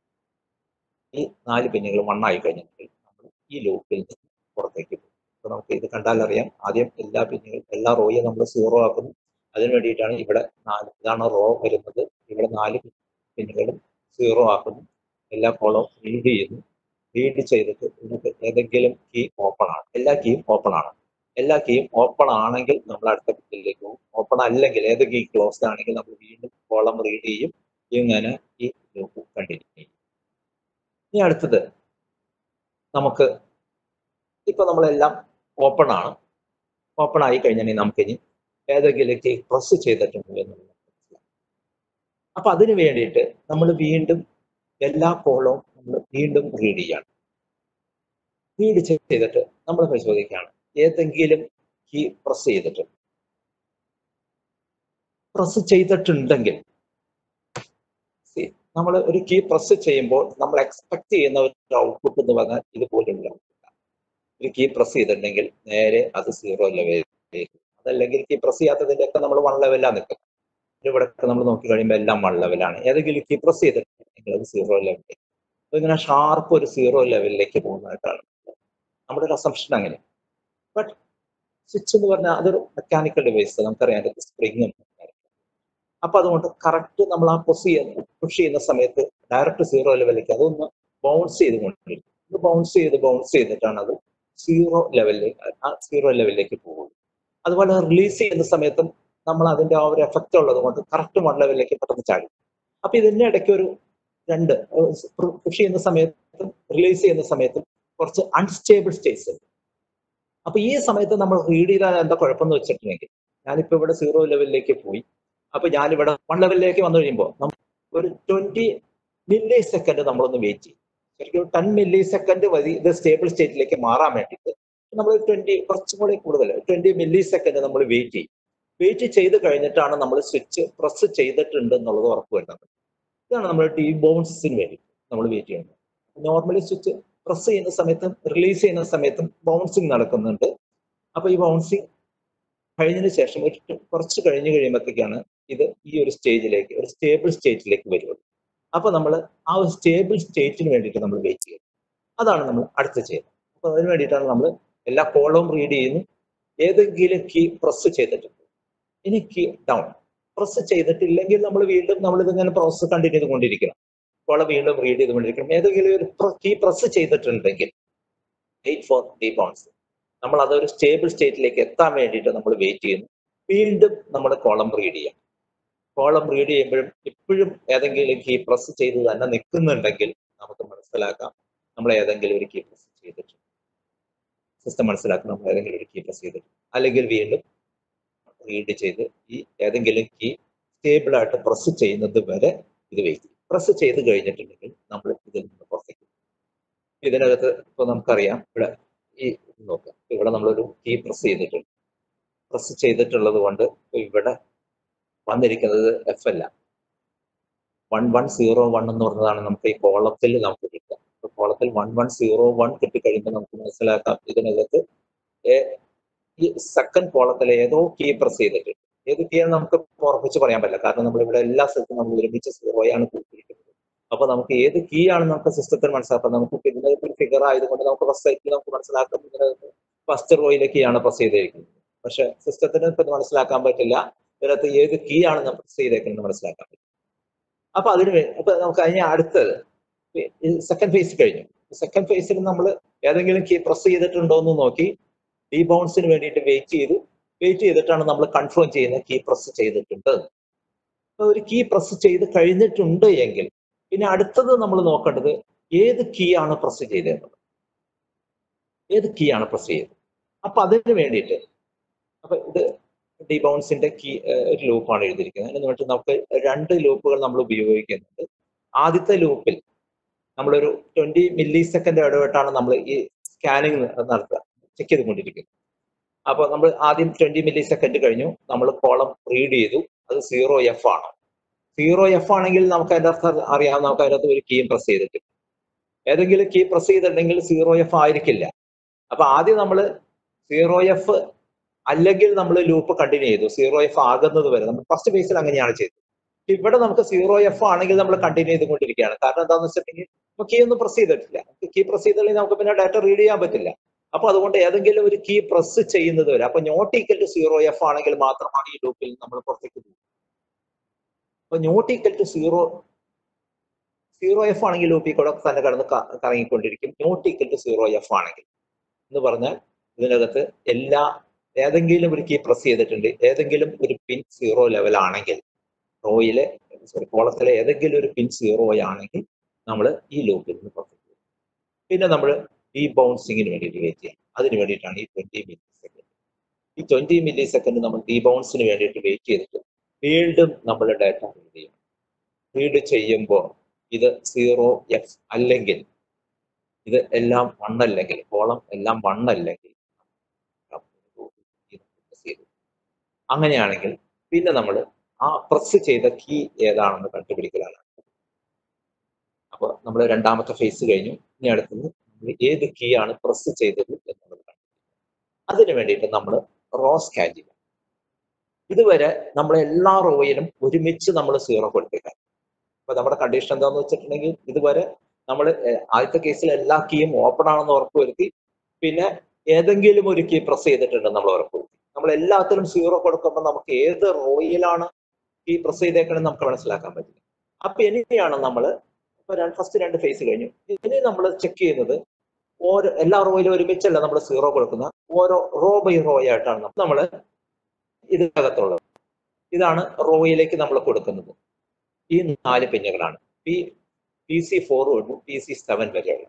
ഈ നാല് പിന്നുകൾ വൺ ആയി കഴിഞ്ഞിട്ടുണ്ടെങ്കിൽ നമ്മൾ ഈ ലൂപ്പിൽ നിന്ന് പുറത്തേക്ക് പോകും അപ്പൊ നമുക്ക് ഇത് കണ്ടാൽ അറിയാം ആദ്യം എല്ലാ പിന്നുകളും എല്ലാ റോയും നമ്മൾ സീറോ ആക്കുന്നു അതിന് വേണ്ടിയിട്ടാണ് ഇവിടെ നാല് ഇതാണ് റോ വരുന്നത് ഇവിടെ നാല് പിന്നുകളും സീറോ ആക്കുന്നു എല്ലാ കോളവും റീഡ് ചെയ്യുന്നു റീഡ് ചെയ്തിട്ട് നമുക്ക് ഏതെങ്കിലും കീ ഓപ്പൺ ആണ് എല്ലാ കീയും ഓപ്പൺ ആണ് എല്ലാ കീയും ഓപ്പൺ ആണെങ്കിൽ നമ്മൾ അടുത്ത പിന്നിലേക്ക് പോകും ഓപ്പൺ അല്ലെങ്കിൽ ഏത് കീ ക്ലോസ് ആണെങ്കിൽ നമ്മൾ വീണ്ടും കോളം റീഡ് ചെയ്യും ഇങ്ങനെ ഈ ലൂപ്പ് കണ്ടിന്യൂ ചെയ്യും ഇനി അടുത്തത് നമുക്ക് ഇപ്പൊ നമ്മളെല്ലാം ഓപ്പൺ ആണ് ഓപ്പൺ ആയി കഴിഞ്ഞാൽ നമുക്കിനി ഏതെങ്കിലും കീ പ്രസ് ചെയ്തിട്ടുണ്ടോ എന്നുള്ളത് മനസ്സിലാക്കാം അപ്പൊ അതിന് വേണ്ടിയിട്ട് നമ്മൾ വീണ്ടും എല്ലാ കോളവും നമ്മൾ വീണ്ടും റീഡ് ചെയ്യാണ് റീഡ് ചെയ്തിട്ട് നമ്മൾ പരിശോധിക്കുകയാണ് ഏതെങ്കിലും കീ പ്രസ് ചെയ്തിട്ടുണ്ട് പ്രസ് ചെയ്തിട്ടുണ്ടെങ്കിൽ നമ്മൾ ഒരു കീ പ്രസ് ചെയ്യുമ്പോൾ നമ്മൾ എക്സ്പെക്ട് ചെയ്യുന്ന ഒരു ഔട്ട്പുട്ട് എന്ന് പറഞ്ഞാൽ ഇതുപോലുള്ള ഒരു കീ പ്രസ് ചെയ്തിട്ടുണ്ടെങ്കിൽ നേരെ അത് സീറോ ലെവലിലേക്ക് അതല്ലെങ്കിൽ കീ പ്രസ് ചെയ്യാത്തതിന്റെ ഒക്കെ നമ്മൾ വൺ ലെവലാണ് നിൽക്കുന്നത് ഇവിടെ നമ്മൾ നോക്കി കഴിയുമ്പോൾ എല്ലാം വൺ ലെവലാണ് ഏതെങ്കിലും കീ പ്രസ് ചെയ്തിട്ടുണ്ടെങ്കിൽ അത് സീറോ ലെവലിലേക്ക് അപ്പൊ ഇങ്ങനെ ഷാർപ്പ് ഒരു സീറോ ലെവലിലേക്ക് പോകുന്നതായിട്ടാണ് നമ്മുടെ ഒരു അസംഷൻ അങ്ങനെ ബട്ട് സ്വിച്ച് എന്ന് പറഞ്ഞാൽ അതൊരു മെക്കാനിക്കൽ ഡിവൈസ് നമുക്കറിയാം അതിന്റെ സ്പ്രിങ്ങും അപ്പൊ അതുകൊണ്ട് കറക്റ്റ് നമ്മൾ ആ പുഷ് ചെയ്യുന്ന പുഷ് ചെയ്യുന്ന സമയത്ത് ഡയറക്റ്റ് സീറോ ലെവലിലേക്ക് അതൊന്ന് ബൗൺസ് ചെയ്തുകൊണ്ടിരിക്കും ഇത് ബൗൺസ് ചെയ്ത് ബൗൺസ് ചെയ്തിട്ടാണ് അത് സീറോ ലെവലിലേക്ക് ആ സീറോ ലെവലിലേക്ക് പോകുന്നത് അതുപോലെ റിലീസ് ചെയ്യുന്ന സമയത്തും നമ്മൾ അതിന്റെ ആ ഒരു എഫക്റ്റ് ഉള്ളത് കൊണ്ട് കറക്റ്റ് വൺ ലെവലിലേക്ക് പെട്ടെന്ന് ചാടി അപ്പൊ ഇതിന്റെ ഇടയ്ക്ക് ഒരു രണ്ട് പുഷ് ചെയ്യുന്ന സമയത്തും റിലീസ് ചെയ്യുന്ന സമയത്തും കുറച്ച് അൺസ്റ്റേബിൾ സ്റ്റേറ്റ്സ് ഉണ്ട് അപ്പൊ ഈ സമയത്ത് നമ്മൾ റീഡ് ചെയ്താൽ എന്താ കുഴപ്പമെന്ന് വെച്ചിട്ടുണ്ടെങ്കിൽ ഞാനിപ്പോ ഇവിടെ സീറോ ലെവലിലേക്ക് പോയി അപ്പൊ ഞാനിവിടെ വൺ ലെവലിലേക്ക് വന്നു കഴിയുമ്പോൾ ഒരു ട്വന്റി മില്ലി സെക്കൻഡ് നമ്മളൊന്ന് വെയിറ്റ് ചെയ്യും ശരിക്കും ടെൻ മില്ലി സെക്കൻഡ് മതി ഇത് സ്റ്റേബിൾ സ്റ്റേറ്റിലേക്ക് മാറാൻ വേണ്ടിയിട്ട് നമ്മൾ ട്വന്റി കുറച്ചും കൂടി കൂടുതൽ ട്വന്റി മില്ലി സെക്കൻഡ് നമ്മൾ വെയിറ്റ് ചെയ്യും വെയിറ്റ് ചെയ്ത് കഴിഞ്ഞിട്ടാണ് നമ്മൾ സ്വിച്ച് പ്രസ് ചെയ്തിട്ടുണ്ട് എന്നുള്ളത് ഉറപ്പ് വരുന്നത് ഇതാണ് നമ്മൾ ടി ബൗൺസിന് വേണ്ടി നമ്മൾ വെയിറ്റ് ചെയ്യുന്നത് നോർമലി സ്വിച്ച് പ്രസ് ചെയ്യുന്ന സമയത്തും റിലീസ് ചെയ്യുന്ന സമയത്തും ബൗൺസിങ് നടക്കുന്നുണ്ട് അപ്പൊ ഈ ബൗൺസിങ് കഴിഞ്ഞതിന് ശേഷം ഒരു കുറച്ച് കഴിഞ്ഞ് കഴിയുമ്പോഴത്തേക്കാണ് ഇത് ഈ ഒരു സ്റ്റേജിലേക്ക് ഒരു സ്റ്റേബിൾ സ്റ്റേറ്റിലേക്ക് വരുള്ളൂ അപ്പൊ നമ്മൾ ആ ഒരു സ്റ്റേബിൾ സ്റ്റേറ്റിന് വേണ്ടിയിട്ട് നമ്മൾ വെയിറ്റ് ചെയ്യുന്നത് അതാണ് നമ്മൾ അടുത്ത് ചെയ്യുന്നത് അപ്പൊ അതിന് വേണ്ടിയിട്ടാണ് നമ്മൾ എല്ലാ കോളവും റീഡ് ചെയ്യുന്നു ഏതെങ്കിലും കീ പ്രസ് ചെയ്തിട്ടുണ്ട് ഇനി കീ ഡൗൺ പ്രസ് ചെയ്തിട്ടില്ലെങ്കിൽ നമ്മൾ വീണ്ടും നമ്മൾ ഇതിങ്ങനെ പ്രോസസ് കണ്ടിന്യൂ ചെയ്തുകൊണ്ടിരിക്കണം കോളം വീണ്ടും റീഡ് ചെയ്തുകൊണ്ടിരിക്കണം ഏതെങ്കിലും ഒരു കീ പ്രസ് ചെയ്തിട്ടുണ്ടെങ്കിൽ വെയിറ്റ് ഫോർ ഡീ ബൗൺസ് നമ്മൾ അതൊരു സ്റ്റേബിൾ സ്റ്റേറ്റിലേക്ക് എത്താൻ വേണ്ടിയിട്ട് നമ്മൾ വെയിറ്റ് ചെയ്യുന്നു വീണ്ടും നമ്മൾ കോളം റീഡ് ചെയ്യാം കോളം റീഡ് ചെയ്യുമ്പോഴും ഇപ്പോഴും ഏതെങ്കിലും കീ പ്രസ് ചെയ്ത് തന്നെ നിൽക്കുന്നുണ്ടെങ്കിൽ നമുക്ക് മനസ്സിലാക്കാം നമ്മൾ ഏതെങ്കിലും ഒരു കീ പ്രസ് ചെയ്തിട്ടുണ്ട് സിസ്റ്റം മനസ്സിലാക്കും നമ്മൾ ഏതെങ്കിലും ഒരു കീ പ്രസ് ചെയ്തിട്ട് അല്ലെങ്കിൽ വീണ്ടും റീഡ് ചെയ്ത് ഈ ഏതെങ്കിലും കീ സ്റ്റേബിൾ ആയിട്ട് പ്രസ് ചെയ്യുന്നത് വരെ ഇത് വെയിറ്റ് ചെയ്യും പ്രസ് ചെയ്ത് കഴിഞ്ഞിട്ടുണ്ടെങ്കിൽ നമ്മൾ ഇതിൽ നിന്ന് പുറത്തേക്ക് പോകും. ഇതിനകത്ത് ഇപ്പൊ നമുക്കറിയാം ഇവിടെ ഈ ഇത് നോക്കാം ഇവിടെ നമ്മളൊരു കീ പ്രസ് ചെയ്തിട്ടുണ്ട് പ്രസ് ചെയ്തിട്ടുള്ളത് കൊണ്ട് ഇപ്പൊ ഇവിടെ വന്നിരിക്കുന്നത് എഫ് അല്ല വൺ വൺ സീറോ വൺ എന്ന് പറഞ്ഞതാണ് നമുക്ക് ഈ കോളത്തിൽ നമുക്ക് കിട്ടുക അപ്പൊ കോളത്തിൽ വൺ വൺ സീറോ വൺ കിട്ടിക്കഴിയുമ്പോൾ നമുക്ക് മനസ്സിലാക്കാം ഇതിനകത്ത് ഏ- ഈ സെക്കൻഡ് കോളത്തിൽ ഏതോ കീ പ്രസ് ചെയ്തിട്ടുണ്ട് ഏത് കീ ആണ് നമുക്ക് ഉറപ്പിച്ച് പറയാൻ പറ്റില്ല കാരണം നമ്മൾ ഇവിടെ എല്ലാ സ്ഥലത്തും നമ്മൾ ഒരുമിച്ച് സീറോയാണ് കൊടുത്തിരിക്കുന്നത് അപ്പൊ നമുക്ക് ഏത് കീ ആണ് നമുക്ക് സിസ്റ്റത്തിൽ മനസ്സിലാക്കാം നമുക്ക് ഇതിനകത്ത് ഒരു ഫിഗർ ആയതുകൊണ്ട് നമുക്ക് ഫസ്റ്റ് സൈറ്റിൽ നമുക്ക് മനസ്സിലാക്കാം ഇതിനകത്ത് ഫസ്റ്റ് റോയിലെ കീ ആണ് പ്രസ് ചെയ്തിരിക്കുന്നത് പക്ഷെ സിസ്റ്റത്തിന് ഇപ്പൊ ഇത് മനസ്സിലാക്കാൻ പറ്റില്ല ഇതിനകത്ത് ഏത് കീ ആണ് നമ്മൾ പ്രസ് ചെയ്തേക്കുന്നത് മനസ്സിലാക്കാൻ പറ്റും അപ്പൊ അതിന് വേ- അപ്പൊ നമുക്ക് അതിന് അടുത്തത് സെക്കൻഡ് ഫേസ് കഴിഞ്ഞു സെക്കൻഡ് ഫേസിൽ നമ്മൾ ഏതെങ്കിലും കീ പ്രസ് ചെയ്തിട്ടുണ്ടോ എന്ന് നോക്കി ഡീബൗൺസിന് വേണ്ടിയിട്ട് വെയിറ്റ് ചെയ്തു വെയിറ്റ് ചെയ്തിട്ടാണ് നമ്മൾ കൺഫേം ചെയ്യുന്നത് കീ പ്രസ് ചെയ്തിട്ടുണ്ട് അപ്പൊ ഒരു കീ പ്രസ് ചെയ്ത് കഴിഞ്ഞിട്ടുണ്ട് എങ്കിൽ പിന്നെ അടുത്തത് നമ്മൾ നോക്കേണ്ടത് ഏത് കീ ആണ് പ്രസ് ചെയ്തതെന്നുള്ളത് ഏത് കീ ആണ് പ്രസ് ചെയ്തത് അപ്പൊ അതിന് വേണ്ടിയിട്ട് അപ്പൊ ഇത് ഡിബൗൺസിന്റെ കീ ഒരു ലൂപ്പാണ് എഴുതിയിരിക്കുന്നത് അതിന് വേണ്ടി നമുക്ക് രണ്ട് ലൂപ്പുകൾ നമ്മൾ ഉപയോഗിക്കുന്നുണ്ട് ആദ്യത്തെ ലൂപ്പിൽ നമ്മളൊരു ട്വന്റി മില്ലി സെക്കൻഡ് ഇടവിട്ടാണ് നമ്മൾ ഈ സ്കാനിങ് നടത്തുക ചെക്ക് ചെയ്തുകൊണ്ടിരിക്കുന്നത് അപ്പൊ നമ്മൾ ആദ്യം ട്വന്റി മില്ലി സെക്കൻഡ് കഴിഞ്ഞു നമ്മൾ കോളം റീഡ് ചെയ്തു അത് സീറോ എഫ് ആണ് സീറോ എഫ് ആണെങ്കിൽ നമുക്ക് അതിന്റെ അർത്ഥം അറിയാം നമുക്ക് അതിനകത്ത് ഒരു കീയും പ്രസ് ചെയ്തിട്ട് ഏതെങ്കിലും കീ പ്രസ് ചെയ്തിട്ടുണ്ടെങ്കിൽ സീറോ എഫ് ആയിരിക്കില്ല അപ്പൊ ആദ്യം നമ്മൾ സീറോ എഫ് അല്ലെങ്കിൽ നമ്മൾ ലൂപ്പ് കണ്ടിന്യൂ ചെയ്തു സീറോ എഫ് ആകുന്നത് വരെ നമ്മൾ ഫസ്റ്റ് ബേസിൽ അങ്ങനെയാണ് ചെയ്തത് പക്ഷെ ഇവിടെ നമുക്ക് സീറോ എഫ് ആണെങ്കിൽ നമ്മൾ കണ്ടിന്യൂ ചെയ്തുകൊണ്ടിരിക്കുകയാണ് കാരണം എന്താണെന്ന് വെച്ചിട്ടുണ്ടെങ്കിൽ നമുക്ക് കീ ഒന്നും പ്രസ് ചെയ്തിട്ടില്ല കീ പ്രസ് ചെയ്തില്ലെങ്കിൽ നമുക്ക് പിന്നെ ഡാറ്റ റീഡ് ചെയ്യാൻ പറ്റില്ല അപ്പൊ അതുകൊണ്ട് ഏതെങ്കിലും ഒരു കീ പ്രസ് ചെയ്യുന്നത് വരെ അപ്പൊ not equal to zero F ആണെങ്കിൽ മാത്രമാണ് ഈ ലൂപ്പിൽ നമ്മൾ പുറത്തേക്ക് പോകുന്നത് അപ്പൊ not equal to zero zero F ആണെങ്കിൽ ലൂപ്പിൽ കൂടെ തന്നെ കടന്ന് ക- കറങ്ങിക്കൊണ്ടിരിക്കും not equal to zero F ആണെങ്കിൽ എന്ന് പറഞ്ഞാൽ ഇതിനകത്ത് എല്ലാ ഏതെങ്കിലും ഒരു കീ പ്രസ് ചെയ്തിട്ടുണ്ട് ഏതെങ്കിലും ഒരു പിൻ സീറോ ലെവൽ ആണെങ്കിൽ റോയിലെ സോറി കോളത്തിലെ ഏതെങ്കിലും ഒരു പിൻ സീറോ ആണെങ്കിൽ നമ്മൾ ഈ ലൂപ്പിൽ നിന്ന് പുറത്തേക്ക് പോകും പിന്നെ നമ്മൾ ഈ ബൗൺസിങ്ങിന് വേണ്ടിയിട്ട് വെയിറ്റ് ചെയ്യാം അതിന് വേണ്ടിയിട്ടാണ് ഈ ട്വന്റി മില്ലി സെക്കൻഡ് ഈ ട്വന്റി മില്ലി സെക്കൻഡ് നമ്മൾ ഈ ബൗൺസിന് വേണ്ടിയിട്ട് വെയിറ്റ് ചെയ്തിട്ട് വീണ്ടും നമ്മൾ ഡാറ്റ റീഡ് ചെയ്യും റീഡ് ചെയ്യുമ്പോൾ ഇത് സീറോ എഫ് അല്ലെങ്കിൽ ഇത് എല്ലാം വൺ അല്ലെങ്കിൽ കോളം എല്ലാം വൺ അല്ലെങ്കിൽ അങ്ങനെയാണെങ്കിൽ പിന്നെ നമ്മൾ ആ പ്രസ് ചെയ്ത കീ ഏതാണെന്ന് കണ്ടുപിടിക്കലാണ് അപ്പൊ നമ്മൾ രണ്ടാമത്തെ ഫേസ് കഴിഞ്ഞു ഇനി അടുത്തത് നമ്മൾ ഏത് കീ ആണ് പ്രസ് ചെയ്തത് എന്നുള്ളത് കണ്ടുപിടിക്കുക അതിന് വേണ്ടിയിട്ട് നമ്മൾ റോ സ്കാൻ ചെയ്യാം ഇതുവരെ നമ്മൾ എല്ലാ റോയിലും ഒരുമിച്ച് നമ്മൾ സീറോ കൊടുക്കുക അപ്പൊ നമ്മുടെ കണ്ടീഷൻ എന്താന്ന് വെച്ചിട്ടുണ്ടെങ്കിൽ ഇതുവരെ നമ്മൾ ആദ്യത്തെ കേസിൽ എല്ലാ കീയും ഓപ്പൺ ആണെന്ന് ഉറപ്പുവരുത്തി പിന്നെ ഏതെങ്കിലും ഒരു കീ പ്രസ് ചെയ്തിട്ടുണ്ടെന്ന് നമ്മൾ ഉറപ്പുവരുത്തി നമ്മൾ എല്ലാത്തിലും സീറോ കൊടുക്കുമ്പോൾ നമുക്ക് ഏത് റോയിലാണ് കീ പ്രസ് ചെയ്തേക്കണമെന്ന് നമുക്ക് മനസ്സിലാക്കാൻ പറ്റില്ല അപ്പൊ ഇനിയാണ് നമ്മൾ ഇപ്പൊ ഫസ്റ്റ് രണ്ട് ഫേസ് കഴിഞ്ഞു ഇനി നമ്മൾ ചെക്ക് ചെയ്യുന്നത് ഓരോ എല്ലാ റോയിലും ഒരുമിച്ചല്ല നമ്മൾ സീറോ കൊടുക്കുന്ന ഓരോ റോ ബൈ റോ ആയിട്ടാണ് നമ്മൾ ഇതിനകത്തുള്ളത് ഇതാണ് റോയിലേക്ക് നമ്മൾ കൊടുക്കുന്നത് ഈ നാല് പിന്നുകളാണ് പി പി സി ഫോർ തൊട്ട് പി സി സെവൻ വരെയുള്ള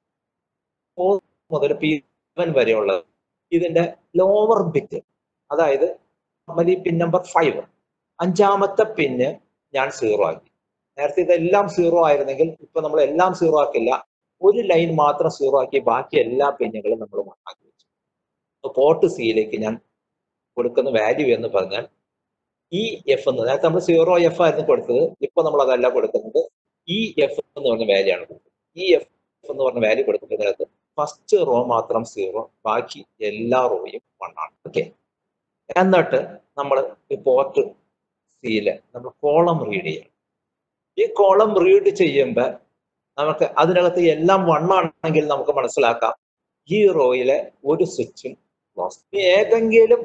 ഫോർ മുതൽ പി സെവൻ വരെയുള്ളത് ഇതിന്റെ ലോവർ ബിറ്റ് അതായത് നോർമലി പിൻ നമ്പർ ഫൈവ് അഞ്ചാമത്തെ പിന്ന് ഞാൻ സീറോ ആക്കി നേരത്തെ ഇതെല്ലാം സീറോ ആയിരുന്നെങ്കിൽ ഇപ്പൊ നമ്മൾ എല്ലാം സീറോ ആക്കില്ല ഒരു ലൈൻ മാത്രം സീറോ ആക്കി ബാക്കി എല്ലാ പിന്നുകളും നമ്മൾ ആക്കി വെച്ചു പോർട്ട് സിയിലേക്ക് ഞാൻ കൊടുക്കുന്ന വാല്യൂ എന്ന് പറഞ്ഞാൽ ഇ എഫ് എന്ന് നേരത്തെ നമ്മൾ സീറോ എഫ് ആയിരുന്നു കൊടുത്തത് ഇപ്പൊ നമ്മൾ അതല്ല കൊടുക്കുന്നത് ഇ എഫ് എന്ന് പറഞ്ഞ വാല്യൂ ആണ് കൊടുക്കുന്നത് ഇ എഫ് എന്ന് പറഞ്ഞ വാല്യൂ കൊടുക്കുന്നതിനകത്ത് ഫസ്റ്റ് റോ മാത്രം സീറോ ബാക്കി എല്ലാ റോയും വൺ ആണ് ഓക്കെ എന്നിട്ട് നമ്മൾ ഈ പോർട്ട് സിയില് നമ്മൾ കോളം റീഡ് ചെയ്യണം ഈ കോളം റീഡ് ചെയ്യുമ്പോൾ നമുക്ക് അതിനകത്ത് എല്ലാം വൺ ആണെങ്കിൽ നമുക്ക് മനസ്സിലാക്കാം ഈ റോയിലെ ഒരു സ്വിച്ചും ക്ലോസ് ഏതെങ്കിലും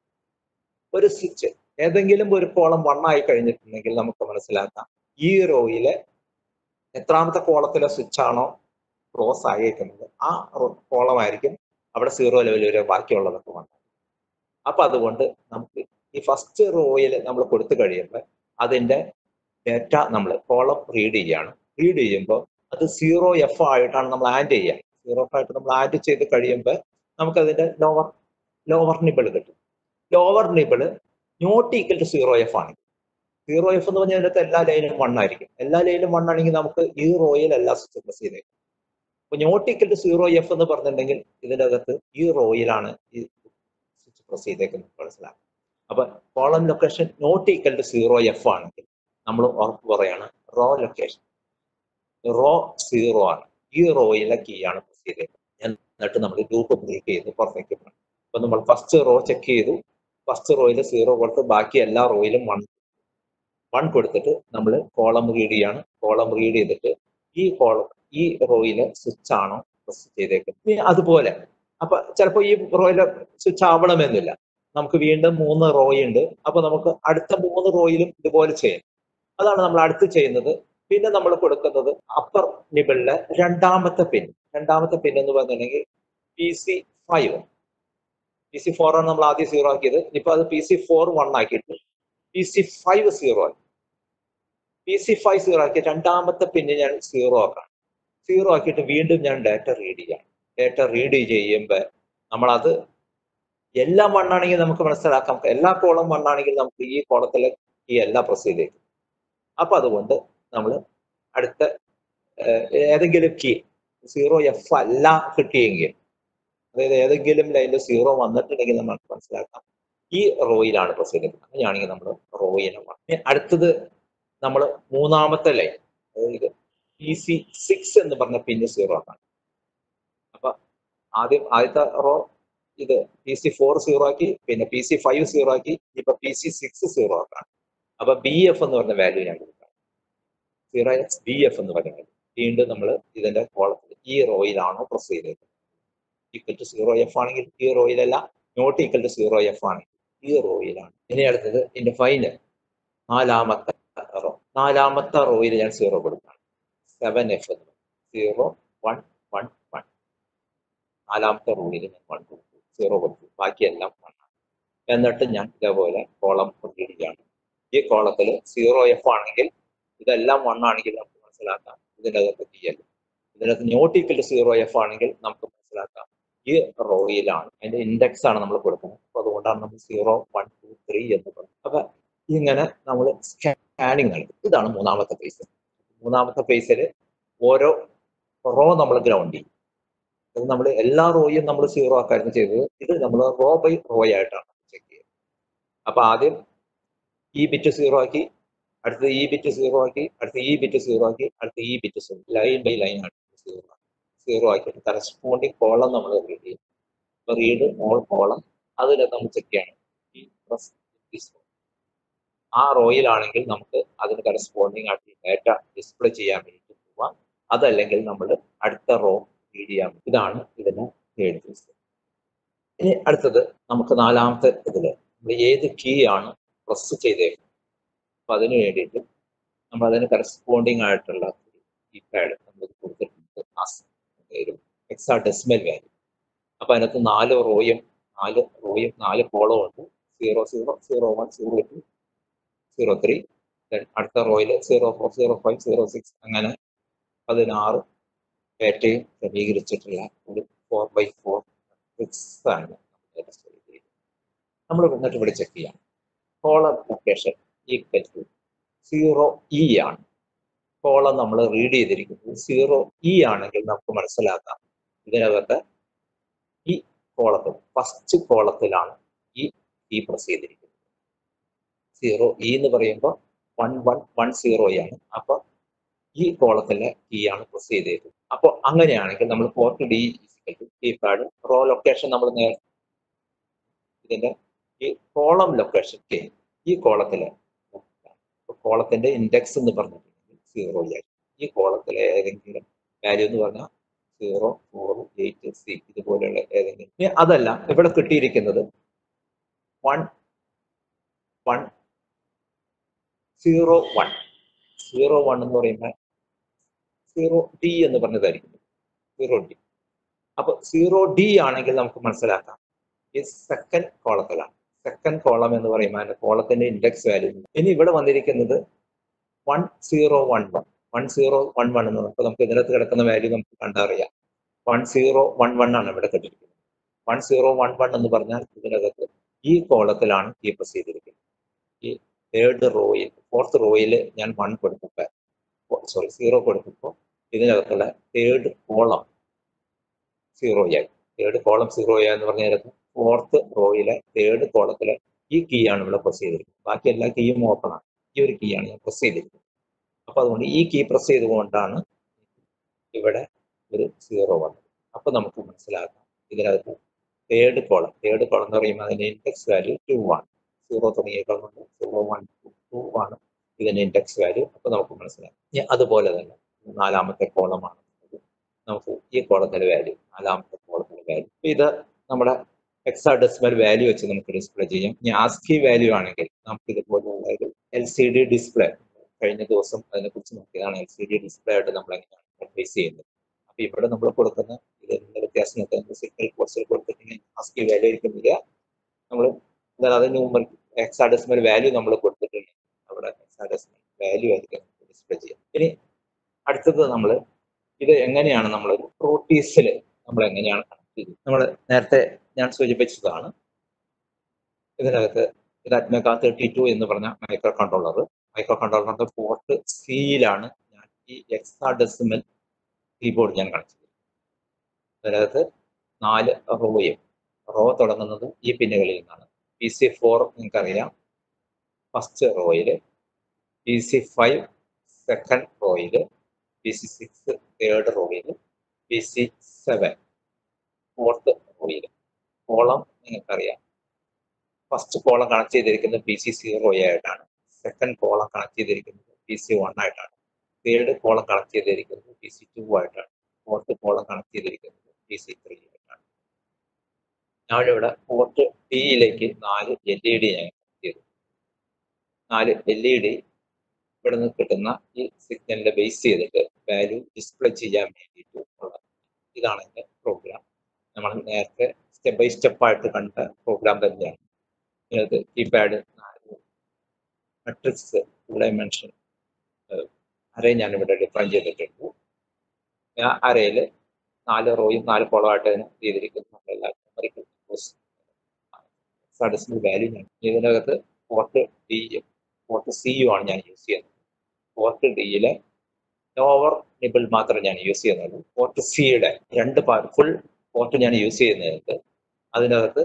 ഒരു സ്വിച്ച് ഏതെങ്കിലും ഒരു കോളം വൺ ആയി കഴിഞ്ഞിട്ടുണ്ടെങ്കിൽ നമുക്ക് മനസ്സിലാക്കാം ഈ റോയിലെ എത്രാമത്തെ കോളത്തിലെ സ്വിച്ച് ആണോ ക്ലോസ് ആയിരിക്കുന്നത് ആ കോളമായിരിക്കും അവിടെ സീറോ ലെവൽ വരെ ബാക്കിയുള്ളതൊക്കെ വന്നത് അപ്പൊ അതുകൊണ്ട് നമുക്ക് ഈ ഫസ്റ്റ് റോയിൽ നമ്മൾ കൊടുത്തു കഴിയുമ്പോൾ അതിന്റെ ഡേറ്റ നമ്മൾ കോളം റീഡ് ചെയ്യാണ് റീഡ് ചെയ്യുമ്പോൾ അത് സീറോ എഫ് ആയിട്ടാണ് നമ്മൾ ആഡ് ചെയ്യുക സീറോ എഫ് ആയിട്ട് നമ്മൾ ആഡ് ചെയ്ത് കഴിയുമ്പോൾ നമുക്ക് അതിന്റെ ലോവർ ലോവർ നിബിൾ കിട്ടും lower nibble not equal to zero F ആണ് സീറോ എഫ് എന്ന് പറഞ്ഞാൽ അതിനകത്ത് എല്ലാ ലൈനും വൺ ആയിരിക്കും എല്ലാ ലൈനും വൺ ആണെങ്കിൽ നമുക്ക് ഈ റോയിൽ എല്ലാ സ്വിച്ച് പ്രസ് ചെയ്തേക്കും അപ്പൊ not equal to zero F എന്ന് പറഞ്ഞിട്ടുണ്ടെങ്കിൽ ഇതിന്റെ അകത്ത് ഈ റോയിലാണ് ഈ സ്വിച്ച് പ്രസ് ചെയ്തേക്കുന്നത് മനസ്സിലാക്കാം അപ്പൊ column location not equal to zero F ആണെങ്കിൽ നമ്മൾ ഉറപ്പ് പറയാണ് റോ ലൊക്കേഷൻ റോ സീറോ ആണ് ഈ റോയിലെ കീ ആണ് പ്രസ് ചെയ്തേക്കുന്നത് എന്നിട്ട് നമ്മൾ ലൂപ്പ് ബ്രേക്ക് ചെയ്ത് പുറത്തേക്ക് പോകണം അപ്പൊ നമ്മൾ ഫസ്റ്റ് റോ ചെക്ക് ചെയ്തു ഫസ്റ്റ് റോയിൽ സീറോ കൊടുത്ത് ബാക്കി എല്ലാ റോയിലും വൺ വൺ കൊടുത്തിട്ട് നമ്മൾ കോളം റീഡ് ചെയ്യാണ് കോളം റീഡ് ചെയ്തിട്ട് ഈ കോളം ഈ റോയിലെ സ്വിച്ച് ആണോ പ്രസ് ചെയ്തേക്കുന്നത് ഇനി അതുപോലെ അപ്പൊ ചിലപ്പോൾ ഈ റോയിലെ സ്വിച്ച് ആവണമെന്നില്ല നമുക്ക് വീണ്ടും മൂന്ന് റോയ് ഉണ്ട് അപ്പൊ നമുക്ക് അടുത്ത മൂന്ന് റോയിലും ഇതുപോലെ ചെയ്യാം അതാണ് നമ്മൾ അടുത്ത് ചെയ്യുന്നത് പിന്നെ നമ്മൾ കൊടുക്കുന്നത് അപ്പർ നിബിളിലെ രണ്ടാമത്തെ പിൻ രണ്ടാമത്തെ പിൻ എന്ന് പറഞ്ഞിട്ടുണ്ടെങ്കിൽ P C five P C four ആണ് നമ്മൾ ആദ്യം സീറോ ആക്കിയത് ഇപ്പൊ അത് പി സി ഫോർ വൺ ആക്കിയിട്ട് പി സി ഫൈവ് സീറോ ആക്കി പി സി ഫൈവ് സീറോ ആക്കി രണ്ടാമത്തെ പിന്നെ ഞാൻ സീറോ ആക്കാം സീറോ ആക്കിയിട്ട് വീണ്ടും ഞാൻ ഡാറ്റ റീഡ് ചെയ്യാം ഡാറ്റ റീഡ് ചെയ്യുമ്പോൾ നമ്മളത് എല്ലാം വണ്ണാണെങ്കിൽ നമുക്ക് മനസ്സിലാക്കാം എല്ലാ കോളം വണ്ണാണെങ്കിൽ നമുക്ക് ഈ കോളത്തിലെ ഈ എല്ലാ പ്രസ് ചെയ്തേക്കും അപ്പൊ അതുകൊണ്ട് നമ്മൾ അടുത്ത ഏഹ്, ഏതെങ്കിലും കീ സീറോ എഫ് അല്ല കിട്ടിയെങ്കിൽ അതായത് ഏതെങ്കിലും ലൈനിൽ സീറോ വന്നിട്ടുണ്ടെങ്കിൽ നമുക്ക് മനസ്സിലാക്കാം ഈ റോയിലാണ് പ്രസ് ചെയ്തേക്കുന്നത് അങ്ങനെയാണെങ്കിൽ നമ്മൾ റോയിനെ ഇനി അടുത്തത് നമ്മൾ മൂന്നാമത്തെ ലൈൻ അതായത് പി സി സിക്സ് എന്ന് പറഞ്ഞ പിന്നെ സീറോ ആക്കാം അപ്പൊ ആദ്യം ആദ്യത്തെ റോ ഇത് പി സി ഫോർ സീറോ ആക്കി പിന്നെ പി സി ഫൈവ് സീറോ ആക്കി ഇപ്പൊ പി സി സിക്സ് സീറോ ആക്കാം അപ്പൊ ബി എഫ് എന്ന് പറഞ്ഞ വാല്യൂ ഞാൻ കൊടുക്കാം സീറോ എക്സ് ബി എഫ് എന്ന് പറഞ്ഞ വാല്യൂ വീണ്ടും നമ്മൾ ഇതിന്റെ കോളത്തിൽ ഈ റോയിലാണോ പ്രസ് ചെയ്തത് ഈക്വൽ ടു സീറോ എഫ് ആണെങ്കിൽ ഈ റോയിലല്ല not equal to zero F ആണെങ്കിൽ ഈ റോയിലാണ് ഇനി അടുത്തത് ഇതിന്റെ ഫൈനൽ നാലാമത്തെ റോ നാലാമത്തെ റോയിൽ ഞാൻ സീറോ കൊടുക്കാം സെവൻ എഫ് എന്ന് സീറോ വൺ വൺ വൺ നാലാമത്തെ റോയിൽ ഞാൻ വൺ കൊടുത്തു സീറോ കൊടുത്തു ബാക്കിയെല്ലാം വൺ ആണ് എന്നിട്ട് ഞാൻ ഇതേപോലെ കോളം കൊണ്ടിരിക്കുകയാണ് ഈ കോളത്തിൽ സീറോ എഫ് ആണെങ്കിൽ ഇതെല്ലാം വൺ ആണെങ്കിൽ നമുക്ക് മനസ്സിലാക്കാം ഇതിൻ്റെ അകത്ത് ടി അല്ല ഇതിനകത്ത് not equal to zero F ആണെങ്കിൽ നമുക്ക് മനസ്സിലാക്കാം ഈ റോയിലാണ് അതിന്റെ ഇൻഡെക്സ് ആണ് നമ്മൾ കൊടുക്കുന്നത് അപ്പൊ അതുകൊണ്ടാണ് നമ്മൾ സീറോ വൺ ടു ത്രീ എന്ന് പറയുന്നത് അപ്പൊ ഇങ്ങനെ നമ്മൾ സ്കാനിങ് നൽകും ഇതാണ് മൂന്നാമത്തെ ഫേസ് മൂന്നാമത്തെ ഫേസിൽ ഓരോ റോ നമ്മൾ ഗ്രൗണ്ട് ചെയ്യും അത് നമ്മൾ എല്ലാ റോയും നമ്മൾ സീറോ ആക്കായിരുന്നു ചെയ്തത് ഇത് നമ്മൾ റോ ബൈ റോ ആയിട്ടാണ് ചെക്ക് ചെയ്യുന്നത് അപ്പൊ ആദ്യം ഈ ബിറ്റ് സീറോ ആക്കി അടുത്ത ഈ ബിറ്റ് സീറോ ആക്കി അടുത്ത ഈ ബിറ്റ് സീറോ ആക്കി അടുത്ത ഈ bit zero line by line ആണ് സീറോ സീറോ ആക്കിയിട്ട് കറസ്പോണ്ടിങ് കോളം നമ്മൾ റീഡ് ചെയ്യും അപ്പൊ റീഡ് ഓൾ കോളം അതിൽ നമ്മൾ ചെക്ക് ചെയ്യണം ഈ plus this row. ആ റോയിലാണെങ്കിൽ നമുക്ക് അതിന് കറസ്പോണ്ടിങ് ആയിട്ട് ഡാറ്റ ഡിസ്പ്ലേ ചെയ്യാൻ വേണ്ടി പോവാം അതല്ലെങ്കിൽ നമ്മൾ അടുത്ത റോ റീഡ് ചെയ്യാൻ പറ്റും. ഇതാണ് ഇതിന് തേർഡ് ഫേസ് ഇനി അടുത്തത് നമുക്ക് നാലാമത്തെ ഇതില് നമ്മൾ ഏത് കീ ആണ് പ്രസ് ചെയ്തേക്കുന്നത് അപ്പൊ അതിന് വേണ്ടിയിട്ട് നമ്മൾ അതിന് കറസ്പോണ്ടിങ് ആയിട്ടുള്ള ഈ പാഡ് നമ്മൾ കൊടുത്തിട്ടുണ്ട് എക്സാ ഡെസിമൽ വാല്യൂ അപ്പൊ അതിനകത്ത് നാല് റോയും നാല് റോയും നാല് കോളവും ഉണ്ട് zero zero zero one zero two zero three അടുത്ത റോയിൽ zero four zero five zero six അങ്ങനെ പതിനാറ് ഡേറ്റയും ക്രമീകരിച്ചിട്ടുള്ള ഒരു ഫോർ ബൈ ഫോർ സിക്സ് ആണ് നമ്മൾ എന്നിട്ട് ഇവിടെ ചെക്ക് ചെയ്യാം column location equal to zero E ആണ് കോളം നമ്മൾ റീഡ് ചെയ്തിരിക്കുന്നത് സീറോ ഇ ആണെങ്കിൽ നമുക്ക് മനസ്സിലാക്കാം ഇതിനകത്ത് ഈ കോളത്തിൽ ഫസ്റ്റ് കോളത്തിലാണ് ഈ ഈ പ്രസ് ചെയ്തിരിക്കുന്നത് സീറോ ഇ എന്ന് പറയുമ്പോൾ വൺ വൺ വൺ സീറോയാണ് അപ്പൊ ഈ കോളത്തിലെ കീ ആണ് പ്രസ് ചെയ്തേക്കുന്നത് അപ്പോൾ അങ്ങനെയാണെങ്കിൽ നമ്മൾ port D keypad row location നമ്മൾ നേരെ ഇതിന്റെ ഈ കോളം ലൊക്കേഷൻ കെ ഈ കോളത്തിലെ കോളത്തിന്റെ ഇൻഡെക്സ് എന്ന് പറഞ്ഞിട്ടുണ്ടെങ്കിൽ സീറോ ആയി ഈ കോളത്തിലെ ഏതെങ്കിലും വാല്യൂ എന്ന് പറഞ്ഞാൽ സീറോ ഫോർ എയ്റ്റ് സി ഇതുപോലെയുള്ള ഏതെങ്കിലും ഇനി അതല്ല ഇവിടെ കിട്ടിയിരിക്കുന്നത് one one zero one zero one എന്ന് പറയുമ്പോൾ സീറോ ഡി എന്ന് പറഞ്ഞതായിരിക്കും സീറോ ഡി അപ്പൊ സീറോ ഡി ആണെങ്കിൽ നമുക്ക് മനസ്സിലാക്കാം ഈ സെക്കൻഡ് കോളത്തിലാണ് സെക്കൻഡ് കോളം എന്ന് പറയുമ്പോൾ അതിന്റെ കോളത്തിന്റെ ഇൻഡെക്സ് വാല്യൂ ഇനി ഇവിടെ വന്നിരിക്കുന്നത് one zero one one one zero one one എന്ന് അപ്പൊ നമുക്ക് ഇതിനകത്ത് കിടക്കുന്ന വാല്യൂ നമുക്ക് കണ്ടറിയാം വൺ സീറോ വൺ വൺ ആണ് ഇവിടെ കിട്ടിയിരിക്കുന്നത് വൺ സീറോ വൺ വൺ എന്ന് പറഞ്ഞാൽ ഇതിനകത്ത് ഈ കോളത്തിലാണ് കീ പ്രസ് ചെയ്തിരിക്കുന്നത് ഈ തേർഡ് റോയിൽ ഫോർത്ത് റോയിൽ ഞാൻ വൺ കൊടുത്തപ്പോൾ സോറി സീറോ കൊടുത്തപ്പോൾ ഇതിനകത്തുള്ള തേർഡ് കോളം സീറോ ആയി തേർഡ് കോളം സീറോ ആയി എന്ന് പറഞ്ഞാൽ ഫോർത്ത് റോയിലെ തേർഡ് കോളത്തിലെ ഈ കീ ആണ് ഇവിടെ പ്രസ് ചെയ്തിരിക്കുന്നത് ബാക്കി എല്ലാ കീയും ഓപ്പൺ ആണ് ഈ ഒരു കീ ആണ് ഞാൻ പ്രസ് ചെയ്തിരിക്കുന്നത് അപ്പൊ അതുകൊണ്ട് ഈ കീ പ്രസ് ചെയ്തുകൊണ്ടാണ് ഇവിടെ ഒരു സീറോ വന്നത് അപ്പൊ നമുക്ക് മനസ്സിലാക്കാം ഇതിനകത്ത് തേർഡ് കോളം തേർഡ് കോളം എന്ന് പറയുമ്പോൾ അതിന്റെ ഇൻഡെക്സ് വാല്യൂ ടു ആണ് സീറോ തുടങ്ങിയേക്കൊണ്ട് സീറോ വൺ ടു ആണ് ഇതിന്റെ ഇൻഡെക്സ് വാല്യൂ അപ്പൊ നമുക്ക് മനസ്സിലാക്കാം ഇനി അതുപോലെ തന്നെ നാലാമത്തെ കോളമാണ് നമുക്ക് ഈ കോളത്തിന്റെ വാല്യൂ നാലാമത്തെ കോളത്തിന്റെ വാല്യൂ ഇത് നമ്മുടെ എക്സാ ഡെസിമൽ വാല്യൂ വെച്ച് നമുക്ക് ഡിസ്പ്ലേ ചെയ്യാം ഇനി ആസ്കി വാല്യൂ ആണെങ്കിൽ നമുക്ക് ഇതുപോലുള്ള ഒരു എൽ സി ഡി ഡിസ്പ്ലേ കഴിഞ്ഞ ദിവസം അതിനെക്കുറിച്ച് നോക്കിയതാണ് എൽ സി ഡി ഡിസ്പ്ലേ ആയിട്ട് നമ്മൾ എങ്ങനെയാണ് അഡ്വൈസ് ചെയ്യുന്നത് അപ്പൊ ഇവിടെ നമ്മൾ കൊടുക്കുന്ന ഇതിന്റെ വ്യത്യാസം നോക്കുന്നത് സിഗ്നൽ പോസ്റ്റിൽ കൊടുത്തിട്ടുണ്ടെങ്കിൽ ആസ്കി വാല്യൂ ആയിരിക്കുന്നില്ല നമ്മൾ അതായത് ന്യൂമർ എക്സാ ഡെസിമൽ വാല്യൂ നമ്മൾ കൊടുത്തിട്ടുണ്ട് അവിടെ എക്സാ ഡെസിമൽ വാല്യൂ ആയിരിക്കും ഡിസ്പ്ലേ ചെയ്യാം ഇനി അടുത്തത് നമ്മൾ ഇത് എങ്ങനെയാണ് നമ്മൾ പ്രോട്ടീസിൽ നമ്മൾ എങ്ങനെയാണ് കണക്ട് ചെയ്യുന്നത് നമ്മൾ നേരത്തെ ഞാൻ സൂചിപ്പിച്ചതാണ് ഇതിനകത്ത് ഇത് അറ്റ്മേക്ക തേർട്ടി ടു എന്ന് പറഞ്ഞ മൈക്രോ കൺട്രോളർ മൈക്രോ കൺട്രോളറിന്റെ പോർട്ട് സിയിലാണ് ഞാൻ ഈ എക്സാ ഡെസിമൽ കീബോർഡ് ഞാൻ കണക്ട് ചെയ്തത് അതിനകത്ത് നാല് റോയും റോ തുടങ്ങുന്നത് ഈ പിന്നുകളിൽ നിന്നാണ് പി സി ഫോർ നിങ്ങൾക്കറിയാം ഫസ്റ്റ് റോയിൽ പി സി ഫൈവ് സെക്കൻഡ് റോയിൽ പി സി സിക്സ് തേർഡ് റോയിൽ പി സി സെവൻ ഫോർത്ത് റോയിൽ കോളം നിങ്ങൾക്കറിയാം ഫസ്റ്റ് കോളം കണക്ട് ചെയ്തിരിക്കുന്നത് പി സി സീറോ ആയിട്ടാണ് സെക്കൻഡ് കോളം കണക്ട് ചെയ്തിരിക്കുന്നത് പി സി വൺ ആയിട്ടാണ് തേർഡ് കോളം കണക്ട് ചെയ്തിരിക്കുന്നത് പി സി ടു ആയിട്ടാണ് ഫോർത്ത് കോളം കണക്ട് ചെയ്തിരിക്കുന്നത് പി സി ത്രീ ആയിട്ടാണ് ഞാനിവിടെ പോർട്ട് ടിയിലേക്ക് നാല് എൽ ഇ ഡി ഞാൻ കണക്ട് ചെയ്തു നാല് എൽ ഇ ഡി ഇവിടെ നിന്ന് കിട്ടുന്ന ഈ സിഗ്നലിനെ ബേസ് ചെയ്തിട്ട് വാല്യൂ ഡിസ്പ്ലേ ചെയ്യാൻ വേണ്ടിയിട്ട് ഉള്ള ഇതാണ് എൻ്റെ പ്രോഗ്രാം നമ്മൾ നേരത്തെ സ്റ്റെപ്പ് ബൈ സ്റ്റെപ്പായിട്ട് കണ്ട പ്രോഗ്രാം തന്നെയാണ് ഇതിനകത്ത് കീപാഡ് നാല് മെട്രിക്സ് ഇവിടെ മെൻഷൻ അറേ ഞാൻ ഇവിടെ ഡിഫൈൻ ചെയ്തിട്ടുണ്ട് ആ അറയിൽ നാല് റോയും നാല് കോളമായിട്ട് അതിന് ചെയ്തിരിക്കുന്നു നമ്മളെല്ലാം ന്യൂമറിക്കൽ സാഡിസിന്റെ വാല്യൂ ഞാൻ ഇതിനകത്ത് port D port C U ആണ് ഞാൻ യൂസ് ചെയ്യുന്നത് പോർട്ട് ഡിയിലെ ലോവർ നിബിൾ മാത്രം ഞാൻ യൂസ് ചെയ്യുന്നുള്ളൂ പോർട്ട് സിയുടെ രണ്ട് ഫുൾ പോർട്ട് ഞാൻ യൂസ് ചെയ്യുന്നത് അതിനകത്ത്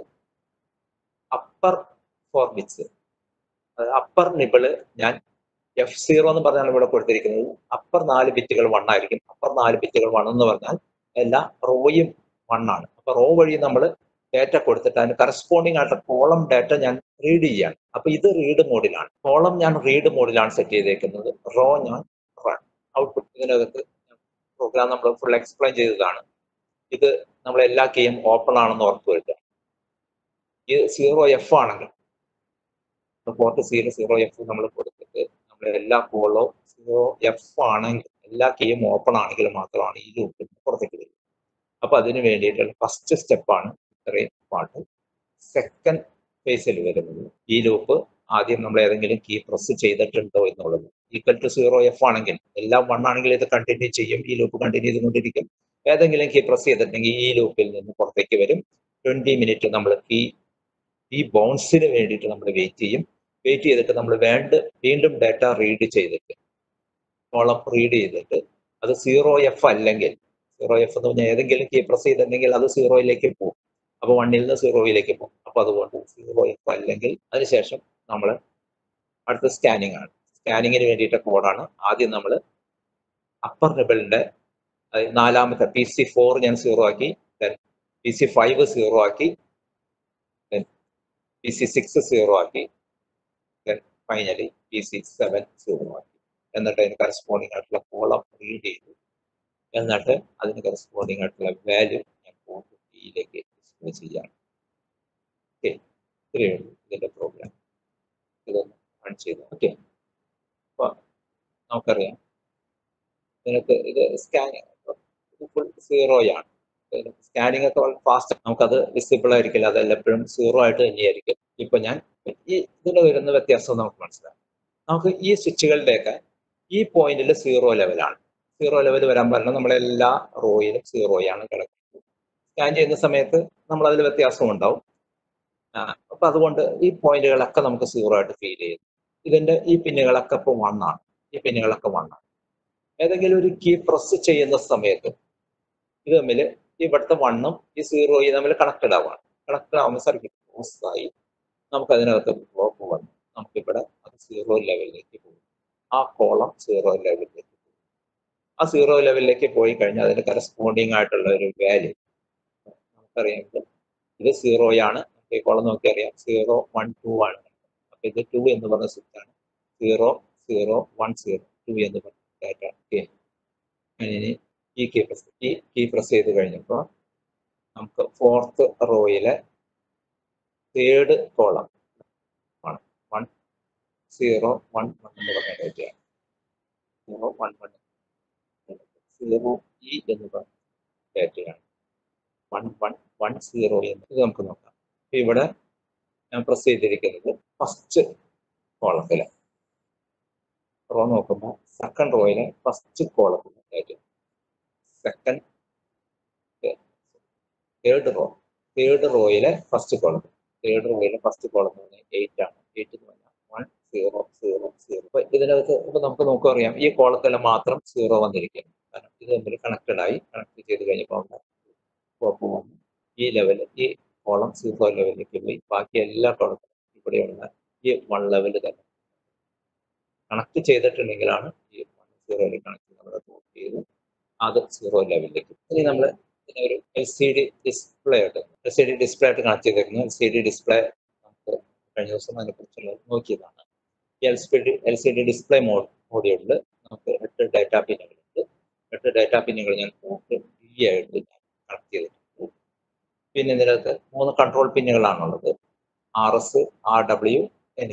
upper four bits upper nibble ഞാൻ എഫ് സീറോ എന്ന് പറഞ്ഞാണ് ഇവിടെ കൊടുത്തിരിക്കുന്നത് അപ്പർ നാല് ബിറ്റുകൾ വൺ ആയിരിക്കും അപ്പർ നാല് ബിറ്റുകൾ വൺ എന്ന് പറഞ്ഞാൽ എല്ലാ റോയും വൺ ആണ് അപ്പൊ റോ വഴി നമ്മൾ ഡാറ്റ കൊടുത്തിട്ട് അതിന് കറസ്പോണ്ടിങ് ആയിട്ട് കോളം ഡാറ്റ ഞാൻ റീഡ് ചെയ്യാണ് അപ്പൊ ഇത് റീഡ് മോഡിലാണ് കോളം ഞാൻ റീഡ് മോഡിലാണ് സെറ്റ് ചെയ്തേക്കുന്നത് റോ ഞാൻ റൺ ഔട്ട്പുട്ട് ഇതിനകത്ത് പ്രോഗ്രാം നമ്മൾ ഫുൾ എക്സ്പ്ലെയിൻ ചെയ്തതാണ് ഇത് നമ്മൾ എല്ലാ കീയും ഓപ്പൺ ആണെന്ന് ഉറപ്പ് വരുത്തുക ഇത് സീറോ എഫ് ആണെങ്കിൽ പോർട്ട് സീറോ സീറോ എഫ് നമ്മൾ കൊടുത്തിട്ട് നമ്മൾ എല്ലാ കോളോ സീറോ എഫ് ആണെങ്കിൽ എല്ലാ കീയും ഓപ്പൺ ആണെങ്കിൽ മാത്രമാണ് ഈ ലൂപ്പിൽ പുറത്തേക്ക് വരിക അപ്പൊ അതിന് വേണ്ടിയിട്ടുള്ള ഫസ്റ്റ് സ്റ്റെപ്പാണ് ഇത്രയും പാട്ട് സെക്കൻഡ് ഫേസിൽ വരുന്നത് ഈ ലൂപ്പ് ആദ്യം നമ്മൾ ഏതെങ്കിലും കീ പ്രസ് ചെയ്തിട്ടുണ്ടോ എന്നുള്ളത് ഈക്വൽ ടു സീറോ എഫ് ആണെങ്കിൽ എല്ലാം വൺ ആണെങ്കിൽ ഇത് കണ്ടിന്യൂ ചെയ്യും ഈ ലൂപ്പ് കണ്ടിന്യൂ ചെയ്തുകൊണ്ടിരിക്കും ഏതെങ്കിലും കീ പ്രസ് ചെയ്തിട്ടുണ്ടെങ്കിൽ ഈ ലൂപ്പിൽ നിന്ന് പുറത്തേക്ക് വരും ട്വന്റി മിനിറ്റ് നമ്മൾ കീ ഈ ബൗൺസിന് വേണ്ടിയിട്ട് നമ്മൾ വെയിറ്റ് ചെയ്യും വെയിറ്റ് ചെയ്തിട്ട് നമ്മൾ വേണ്ട വീണ്ടും ഡാറ്റ റീഡ് ചെയ്തിട്ട് കോളം റീഡ് ചെയ്തിട്ട് അത് സീറോ എഫ് അല്ലെങ്കിൽ സീറോ എഫ് എന്ന് പറഞ്ഞാൽ ഏതെങ്കിലും കീ പ്രസ് ചെയ്തിട്ടുണ്ടെങ്കിൽ അത് സീറോയിലേക്ക് പോകും അപ്പൊ വണ്ണിൽ നിന്ന് സീറോയിലേക്ക് പോകും അപ്പൊ അതുകൊണ്ട് സീറോ എഫ് അല്ലെങ്കിൽ അതിനുശേഷം നമ്മൾ അടുത്ത സ്കാനിങ് ആണ് സ്കാനിങ്ങിന് വേണ്ടിയിട്ട് കോഡാണ് ആദ്യം നമ്മൾ അപ്പർ ലെവലിന്റെ നാലാമത്തെ പി സി ഫോർ ഞാൻ സീറോ ആക്കി then P C five zero ആക്കി then P C six zero ആക്കി then finally P C seven zero ആക്കി എന്നിട്ട് അതിന് കറസ്പോണ്ടിങ് ആയിട്ടുള്ള കോളം റീഡ് ചെയ്തു എന്നിട്ട് അതിന് കറസ്പോണ്ടിങ് ആയിട്ടുള്ള വാല്യൂ ഞാൻ പോർട്ട് ടിയിലേക്ക് ഡിസ്പ്ലേ ചെയ്യാണ് ഓക്കെ ഇത്രയേ ഉള്ളൂ ഇതിന്റെ പ്രോഗ്രാം ഇതൊന്ന് റൺ ചെയ്തു ഓക്കെ അപ്പൊ നമുക്കറിയാം ഇതിനകത്ത് ഇത് സ്കാനിങ് ഇത് ഫുൾ സീറോയാണ് സ്കാനിങ് ഒക്കെ വളരെ ഫാസ്റ്റ് നമുക്കത് വിസിബിൾ ആയിരിക്കില്ല അത് എപ്പോഴും സീറോ ആയിട്ട് തന്നെയായിരിക്കും ഇപ്പൊ ഞാൻ ഈ ഇതിന് വരുന്ന വ്യത്യാസം നമുക്ക് മനസ്സിലാക്കാം നമുക്ക് ഈ സ്വിച്ചുകളുടെയൊക്കെ ഈ പോയിന്റിൽ സീറോ ലെവലാണ് സീറോ ലെവൽ വരാൻ പറഞ്ഞാൽ നമ്മളെല്ലാ റോയിലും സീറോയാണ് കിടക്കുന്നത് സ്കാൻ ചെയ്യുന്ന സമയത്ത് നമ്മൾ അതിൽ വ്യത്യാസം ഉണ്ടാവും ആ, അപ്പൊ അതുകൊണ്ട് ഈ പോയിന്റുകളൊക്കെ നമുക്ക് സീറോ ആയിട്ട് ഫീൽ ചെയ്യും ഇതിന്റെ ഈ പിന്നുകളൊക്കെ ഇപ്പോൾ വണ്ണാണ് ഈ പിന്നുകളൊക്കെ വണ്ണാണ് ഏതെങ്കിലും ഒരു കീ പ്രസ് ചെയ്യുന്ന സമയത്ത് ഇത് തമ്മിൽ ഇവിടുത്തെ വണ്ണും ഈ സീറോയും തമ്മിൽ കണക്റ്റഡ് ആവാണ് കണക്റ്റഡ് ആവുമ്പോൾ സർക്യൂട്ട് ക്ലോസ് ആയി നമുക്ക് അതിനകത്ത് ബ്ലോക്ക് വന്നു നമുക്കിവിടെ അത് സീറോ ലെവലിലേക്ക് പോകും ആ കോളം സീറോ ലെവലിലേക്ക് പോകും ആ സീറോ ലെവലിലേക്ക് പോയി കഴിഞ്ഞാൽ അതിന് കറസ്പോണ്ടിങ് ആയിട്ടുള്ള ഒരു വാല്യൂ നമുക്കറിയാം ഇത് ഇത് സീറോയാണ് നമുക്ക് ഈ കോളം നോക്കി അറിയാം സീറോ വൺ ടു ആണ് അപ്പൊ ഇത് ടു എന്ന് പറഞ്ഞ സ്വിച്ച് ആണ് zero zero one zero two എന്ന് പറഞ്ഞ ഡാറ്റ ഇനി ഈ കീ പ്രസ് ഈ കീ പ്രസ് ചെയ്ത് കഴിഞ്ഞപ്പോൾ നമുക്ക് ഫോർത്ത് റോയിലെ തേർഡ് കോളം ആണ് വൺ സീറോ വൺ വൺ എന്ന് പറഞ്ഞ ഡേറ്റയാണ് സീറോ വൺ വൺ സീറോ ഇ എന്ന് പറഞ്ഞ ഡേറ്റയാണ് വൺ വൺ വൺ സീറോ എന്ന് ഇത് നമുക്ക് നോക്കാം ഇപ്പൊ ഇവിടെ ഞാൻ പ്രസ് ചെയ്തിരിക്കുന്നത് ഫസ്റ്റ് കോളത്തില് റോ നോക്കുമ്പോൾ സെക്കൻഡ് റോയിലെ ഫസ്റ്റ് കോളത്തിലെ data second third row third റോയിലെ ഫസ്റ്റ് കോളം തേർഡ് റോയിലെ ഫസ്റ്റ് കോളം എന്ന് പറഞ്ഞാൽ എയ്റ്റ് ആണ് എയ്റ്റ് എന്ന് പറഞ്ഞാൽ വൺ സീറോ സീറോ സീറോ അപ്പൊ ഇതിനകത്ത് ഇപ്പൊ നമുക്ക് നോക്കുക അറിയാം ഈ കോളത്തിൽ മാത്രം സീറോ വന്നിരിക്കുന്നു കാരണം ഇത് തമ്മിൽ കണക്റ്റഡ് ആയി കണക്ട് ചെയ്ത് കഴിഞ്ഞപ്പോൾ അവിടെ പോപ്പ് വന്നു ഈ ലെവൽ ഈ കോളം സീറോ ലെവലിലേക്ക് പോയി ബാക്കി എല്ലാ കോളത്തിലും ഇവിടെയുള്ള ഈ വൺ ലെവൽ തന്നെ കണക്ട് ചെയ്തിട്ടുണ്ടെങ്കിലാണ് ഈ വൺ സീറോയിൽ കണക്ട് നമ്മൾ നോട്ട് ചെയ്ത് അത് സീറോ ലെവലിലേക്ക് ഇനി നമ്മൾ ഒരു എൽ സി ഡി ഡിസ്പ്ലേ ആയിട്ട് എൽ സി ഡി ഡിസ്പ്ലേ ആയിട്ട് കണക്ട് ചെയ്തിരിക്കുന്നു എൽ സി ഡി ഡിസ്പ്ലേ നമുക്ക് കഴിഞ്ഞ ദിവസം അതിനെക്കുറിച്ചുള്ള നോക്കിയതാണ് ഈ L C D L C D display മോ മോഡിയുണ്ട് നമുക്ക് എട്ട് ഡാറ്റാ പിന്നുകളുണ്ട് എട്ട് ഡാറ്റാ പിന്നുകൾ ഞാൻ പോർട്ട് ഡി ആയിട്ട് ഞാൻ കണക്ട് ചെയ്തിട്ടുണ്ട് പിന്നെ ഇതിനകത്ത് മൂന്ന് കൺട്രോൾ പിന്നുകളാണുള്ളത് R S R W N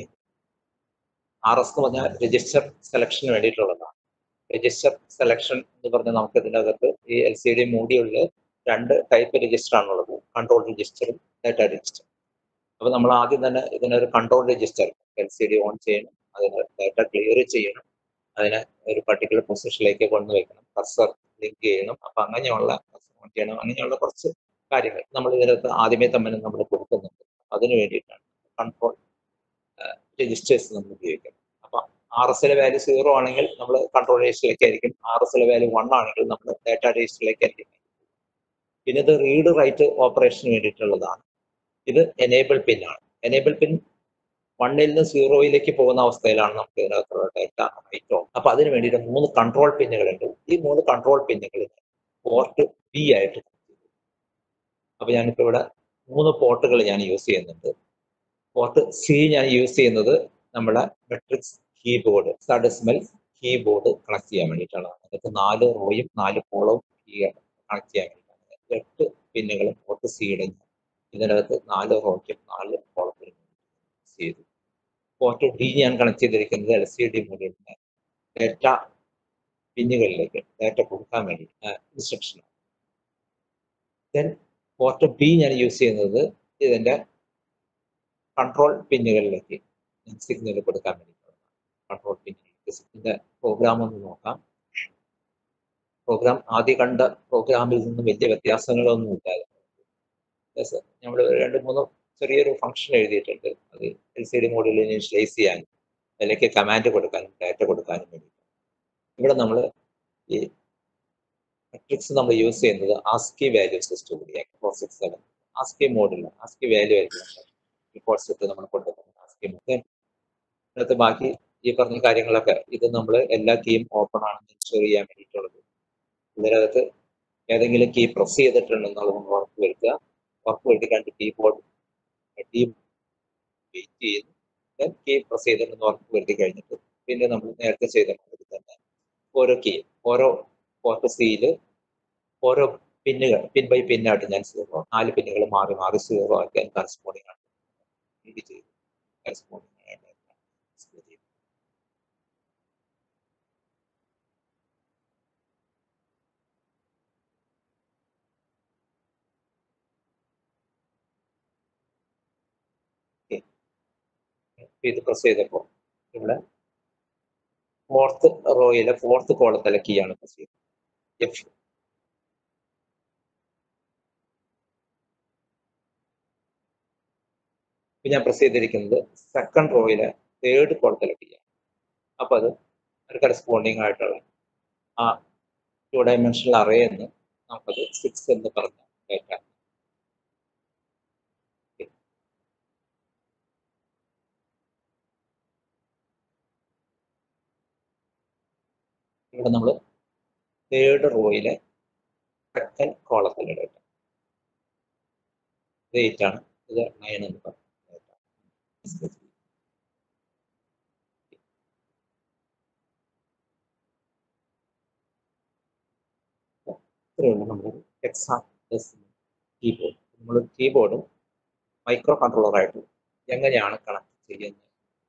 R S എന്ന് പറഞ്ഞാൽ രജിസ്റ്റർ സെലക്ഷന് വേണ്ടിയിട്ടുള്ളതാണ് രജിസ്റ്റർ സെലക്ഷൻ എന്ന് പറഞ്ഞാൽ നമുക്ക് ഇതിനകത്ത് ഈ എൽ സി ഡി മോഡിയുള്ള രണ്ട് ടൈപ്പ് രജിസ്റ്റർ ആണുള്ളത് കൺട്രോൾ രജിസ്റ്ററും ഡാറ്റ രജിസ്റ്റർ അപ്പൊ നമ്മൾ ആദ്യം തന്നെ ഇതിനൊരു control register L C D on ചെയ്യണം അതിന് ഡാറ്റ ക്ലിയർ ചെയ്യണം അതിനെ ഒരു പർട്ടിക്കുലർ പൊസിഷനിലേക്ക് കൊണ്ടുവയ്ക്കണം കർസർ ലിങ്ക് ചെയ്യണം അപ്പൊ അങ്ങനെയുള്ള ഓൺ ചെയ്യണം അങ്ങനെയുള്ള കുറച്ച് കാര്യങ്ങൾ നമ്മൾ ഇതിനകത്ത് ആദ്യമേ തന്നെ നമ്മൾ കൊടുക്കുന്നുണ്ട് അതിന് വേണ്ടിയിട്ടാണ് കൺട്രോൾ രജിസ്റ്റേഴ്സ് നമ്മൾ ഉപയോഗിക്കുന്നത് അപ്പൊ R S L value zero ആണെങ്കിൽ നമ്മൾ കൺട്രോൾ രജിസ്റ്ററിലേക്ക് ആയിരിക്കും R S L value one ആണെങ്കിൽ നമ്മൾ ഡാറ്റ രജിസ്റ്ററിലേക്ക് ആയിരിക്കും പിന്നെ ഇത് റീഡ് റൈറ്റ് ഓപ്പറേഷന് വേണ്ടിയിട്ടുള്ളതാണ് ഇത് എനേബിൾ പിൻ ആണ് എനേബിൾ പിൻ വണ്ണിൽ നിന്ന് സീറോയിലേക്ക് പോകുന്ന അവസ്ഥയിലാണ് നമുക്ക് ഇതിനകത്തുള്ള ഡാറ്റ റൈറ്റ് ഓഫ് അപ്പൊ അതിന് വേണ്ടിയിട്ട് മൂന്ന് കൺട്രോൾ പിന്നുകളുണ്ട് ഈ മൂന്ന് കൺട്രോൾ പിന്നുകൾ പോർട്ട് ബി ആയിട്ട് അപ്പൊ ഞാനിപ്പോ ഇവിടെ മൂന്ന് പോർട്ടുകൾ ഞാൻ യൂസ് ചെയ്യുന്നുണ്ട് പോർട്ട് സി ഞാൻ യൂസ് ചെയ്യുന്നത് നമ്മുടെ മെട്രിക്സ് കീബോർഡ് സഡസ്മൽ കീബോർഡ് കണക്ട് ചെയ്യാൻ വേണ്ടിയിട്ടാണ് അതിനകത്ത് നാല് റോയും നാല് കോളവും കണക്ട് ചെയ്യാൻ വേണ്ടിയിട്ടാണ് എട്ട് പിന്നുകളും പോർട്ട് സിയുടെ ഇതിനകത്ത് നാല് റോയ്ക്കും നാല് കോളത്തിനും ചെയ്തു പോർട്ട് ഡി ഞാൻ കണക്ട് ചെയ്തിരിക്കുന്നത് എൽ സി ഡി മോഡിയുടെ ഡാറ്റ പിന്നുകളിലേക്ക് ഡാറ്റ കൊടുക്കാൻ വേണ്ടി ഇൻസ്ട്രക്ഷൻ ദെൻ പോർട്ട് ബി ഞാൻ യൂസ് ചെയ്യുന്നത് ഇതിന്റെ കൺട്രോൾ പിന്നുകളിലേക്ക് സിഗ്നൽ കൊടുക്കാൻ വേണ്ടിയിട്ടുള്ളതാണ് കൺട്രോൾ പിന്നിലേക്ക് ഇതിന്റെ പ്രോഗ്രാം ഒന്ന് നോക്കാം പ്രോഗ്രാം ആദ്യം കണ്ട പ്രോഗ്രാമിൽ നിന്നും വലിയ വ്യത്യാസങ്ങളൊന്നും ഇല്ലാതെ നമ്മൾ രണ്ട് മൂന്ന് ചെറിയൊരു ഫംഗ്ഷൻ എഴുതിയിട്ടുണ്ട് അത് എൽ സി ഡി മോഡിൽ ഇനിഷ്യലൈസ് ചെയ്യാനും അതിലേക്ക് കമാൻഡ് കൊടുക്കാനും ഡാറ്റ കൊടുക്കാനും വേണ്ടി ഇവിടെ നമ്മൾ ഈ മെട്രിക്സ് നമ്മൾ യൂസ് ചെയ്യുന്നത് ആസ്കി വാല്യൂ സിസ്റ്റം കൂടിയാണ് ഫോർ സിക്സ് സെവൻ ആസ്കി മോഡിൽ ആസ്കി വാല്യൂ ആയിരിക്കും ഇപ്പോൾ സെറ്റ് നമ്മൾ കൊടുക്കുന്നത് ആസ്കി മോഡ് അതിനകത്ത് ബാക്കി ഈ പറഞ്ഞ കാര്യങ്ങളൊക്കെ ഇത് നമ്മൾ എല്ലാ കീയും ഓപ്പൺ ആണെന്ന് എൻഷുർ ചെയ്യാൻ വേണ്ടിയിട്ടുള്ളത് ഇതിനകത്ത് ഏതെങ്കിലും കീ പ്രസ് ചെയ്തിട്ടുണ്ടെന്നുള്ളത് നമ്മൾ ഉറപ്പ് വരുത്തുക ഉറപ്പ് വരുത്തി കണ്ട് കീബോർഡ് ഡി വെയിറ്റ് ചെയ്യുന്നു ദെൻ കീ പ്രസ് ചെയ്തിട്ടുണ്ടെന്ന് ഉറപ്പ് വരുത്തി കഴിഞ്ഞിട്ട് പിന്നെ നമ്മൾ നേരത്തെ ചെയ്ത മാതിരി തന്നെ ഓരോ കീ ഓരോ പോർട്ട് സിയിൽ ഓരോ പിന്നുകൾ പിൻ ബൈ പിന്നായിട്ട് ഞാൻ സീറോ നാല് പിന്നുകൾ മാറി മാറി സീറോ ആക്കി കറസ്പോണ്ടിങ് ആണ് ഇത് ചെയ്തു കറസ്പോണ്ടിങ് ആയിട്ട് display ചെയ്തു. Okay. ഇത് പ്രസ് ചെയ്തപ്പോൾ ഇവിടെ ഫോർത്ത് റോയിലെ ഫോർത്ത് കോളത്തിലെ കീ ആണ് പ്രസ് ചെയ്തത് എഫ് ഇപ്പൊ ഞാൻ പ്രസ് ചെയ്തിരിക്കുന്നത് സെക്കൻഡ് റോയിലെ തേർഡ് കോളത്തിലെ കീ ആണ് അപ്പൊ അത് ഒരു കറസ്പോണ്ടിങ് ആയിട്ടുള്ള ആ ടു ഡയമെൻഷണൽ അറേ എന്ന് നമുക്കത് സിക്സ് എന്ന് പറഞ്ഞ ഡേറ്റ ഇവിടെ നമ്മൾ തേർഡ് റോയിലെ സെക്കൻഡ് കോളത്തിലെ ഡേറ്റ ഇത് എയ്റ്റ് ആണ് ഇത് നയൻ എന്ന് പറഞ്ഞ ഡേറ്റ ഇത്രയുള്ള നമ്മൾ എക്സാം കീബോർഡ് നമ്മൾ കീബോർഡും മൈക്രോ കൺട്രോളറായിട്ട് എങ്ങനെയാണ് കണക്ട് ചെയ്യുന്നത്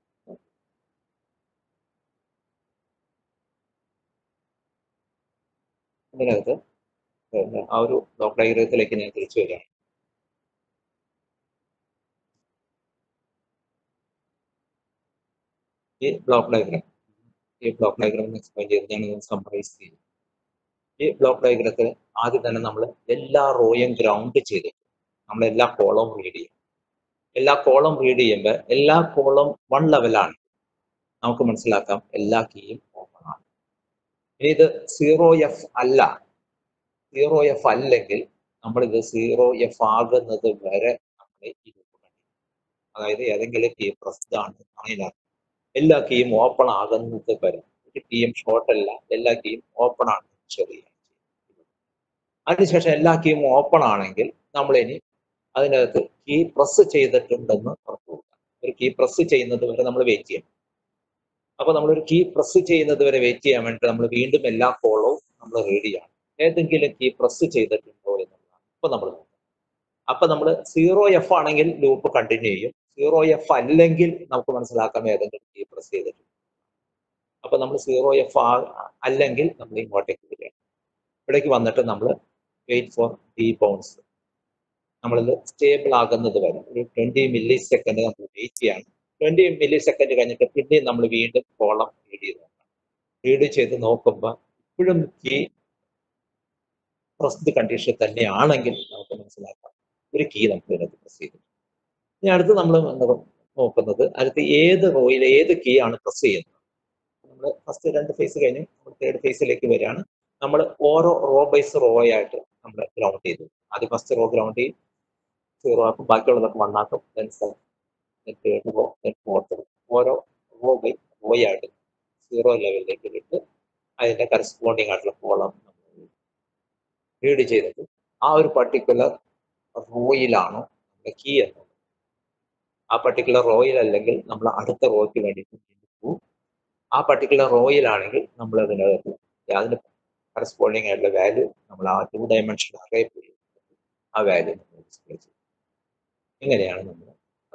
ഇതിനകത്ത് പിന്നെ ആ ഒരു ബ്ലോക്ക് ഡയഗ്രത്തിലേക്ക് ഞാൻ തിരിച്ചു വരികയാണ് ഈ ബ്ലോക്ക് ഡയഗ്രാം ഈ ബ്ലോക്ക് ഡയഗ്രാം എക്സ്പ്ലെയിൻ ചെയ്ത് ഞാൻ സമ്മറൈസ് ചെയ്യും ഈ ബ്ലോക്ക് ഡയഗ്രത്തിൽ ആദ്യം തന്നെ നമ്മൾ എല്ലാ റോയും ഗ്രൗണ്ട് ചെയ്തിട്ട് നമ്മൾ എല്ലാ കോളവും റീഡ് ചെയ്യും എല്ലാ കോളം റീഡ് ചെയ്യുമ്പോൾ എല്ലാ കോളം വൺ ലെവലാണ് നമുക്ക് മനസ്സിലാക്കാം എല്ലാ കീയും ഓപ്പൺ ആണ് ഇനി ഇത് സീറോ എഫ് അല്ല സീറോ എഫ് അല്ലെങ്കിൽ നമ്മളിത് സീറോ എഫ് ആകുന്നത് വരെ നമ്മൾ ഈ ലൂപ്പ് കണ്ടിന്യൂ അതായത് ഏതെങ്കിലും കീ പ്രസ്ഡ് ആണ് അങ്ങനെ എല്ലാ കീയും ഓപ്പൺ ആകുന്നത് വരെ ഒരു കീയും ഷോർട്ട് അല്ല എല്ലാ കീയും ഓപ്പൺ ആണ് ചെറിയ അതിനുശേഷം എല്ലാ കീയും ഓപ്പൺ ആണെങ്കിൽ നമ്മൾ ഇനി അതിനകത്ത് കീ പ്രസ് ചെയ്തിട്ടുണ്ടെന്ന് ഉറപ്പ് കൊടുക്കാം ഒരു കീ പ്രസ് ചെയ്യുന്നത് വരെ നമ്മൾ വെയിറ്റ് ചെയ്യണം അപ്പൊ നമ്മളൊരു കീ പ്രസ് ചെയ്യുന്നത് വരെ വെയിറ്റ് ചെയ്യാൻ വേണ്ടിയിട്ട് നമ്മൾ വീണ്ടും എല്ലാ കോളവും നമ്മൾ റീഡ് ചെയ്യണം ഏതെങ്കിലും കീ പ്രസ് ചെയ്തിട്ടുണ്ടോ എന്നുള്ളതാണ് അപ്പൊ നമ്മൾ നോക്കാം അപ്പൊ നമ്മൾ സീറോ എഫ് ആണെങ്കിൽ ലൂപ്പ് കണ്ടിന്യൂ ചെയ്യും സീറോ എഫ് അല്ലെങ്കിൽ നമുക്ക് മനസ്സിലാക്കാം ഏതെങ്കിലും കീ പ്രസ് ചെയ്തിട്ടുണ്ട് അപ്പൊ നമ്മൾ സീറോ എഫ് അല്ലെങ്കിൽ നമ്മൾ ഇങ്ങോട്ടേക്ക് വരിക ഇവിടേക്ക് വന്നിട്ട് നമ്മൾ വെയിറ്റ് ഫോർ ഡി ബൗൺസ് നമ്മളിത് സ്റ്റേബിൾ ആകുന്നത് വരെ ഒരു ട്വന്റി മില്ലി സെക്കൻഡ് നമ്മൾ വെയിറ്റ് ചെയ്യാണ് ട്വന്റി മില്ലി സെക്കൻഡ് കഴിഞ്ഞിട്ട് പിന്നെയും നമ്മൾ വീണ്ടും കോളം റീഡ് ചെയ്ത് നോക്കണം റീഡ് ചെയ്ത് നോക്കുമ്പോൾ ഇപ്പോഴും കീ പ്രസ്ഡ് കണ്ടീഷൻ തന്നെയാണെങ്കിൽ നമുക്ക് മനസ്സിലാക്കാം ഒരു കീ നമുക്ക് ഇതിനകത്ത് പ്രസ് ചെയ്തു ഇനി അടുത്ത് നമ്മൾ നോക്കുന്നത് അടുത്ത് ഏത് റോയിൽ ഏത് കീ ആണ് പ്രസ് ചെയ്യുന്നത് നമ്മൾ ഫസ്റ്റ് രണ്ട് ഫേസ് കഴിഞ്ഞ് നമ്മൾ തേർഡ് ഫേസിലേക്ക് വരികയാണ് നമ്മൾ ഓരോ റോ ബൈസ് റോ ആയിട്ട് നമ്മൾ ഗ്രൗണ്ട് ചെയ്തു ആദ്യം ഫസ്റ്റ് റോ ഗ്രൗണ്ട് ചെയ്യും സീറോ ആക്കും ബാക്കിയുള്ളതൊക്കെ വൺ ആക്കും then third row then fourth ഓരോ റോ ബൈ റോ ആയിട്ട് സീറോ ലെവലിലേക്ക് ഇട്ട് അതിന്റെ കറസ്പോണ്ടിങ് ആയിട്ടുള്ള കോളം റീഡ് ചെയ്തിട്ട് ആ ഒരു പർട്ടിക്കുലർ റോയിലാണോ നമ്മുടെ കീ എന്നുള്ളത് ആ പർട്ടിക്കുലർ റോയിൽ അല്ലെങ്കിൽ നമ്മൾ അടുത്ത റോയ്ക്ക് വേണ്ടിയിട്ട് പോകും ആ പർട്ടിക്കുലർ റോയിലാണെങ്കിൽ നമ്മൾ അതിനകത്ത് അതിന് കറസ്പോണ്ടിങ് ആയിട്ടുള്ള വാല്യൂ നമ്മൾ ആ ടു ഡയമെൻഷൻ അറേ ചെയ്യും ആ വാല്യൂ നമ്മൾ ഡിസ്പ്ലേ ചെയ്യും ഇങ്ങനെയാണ് നമ്മൾ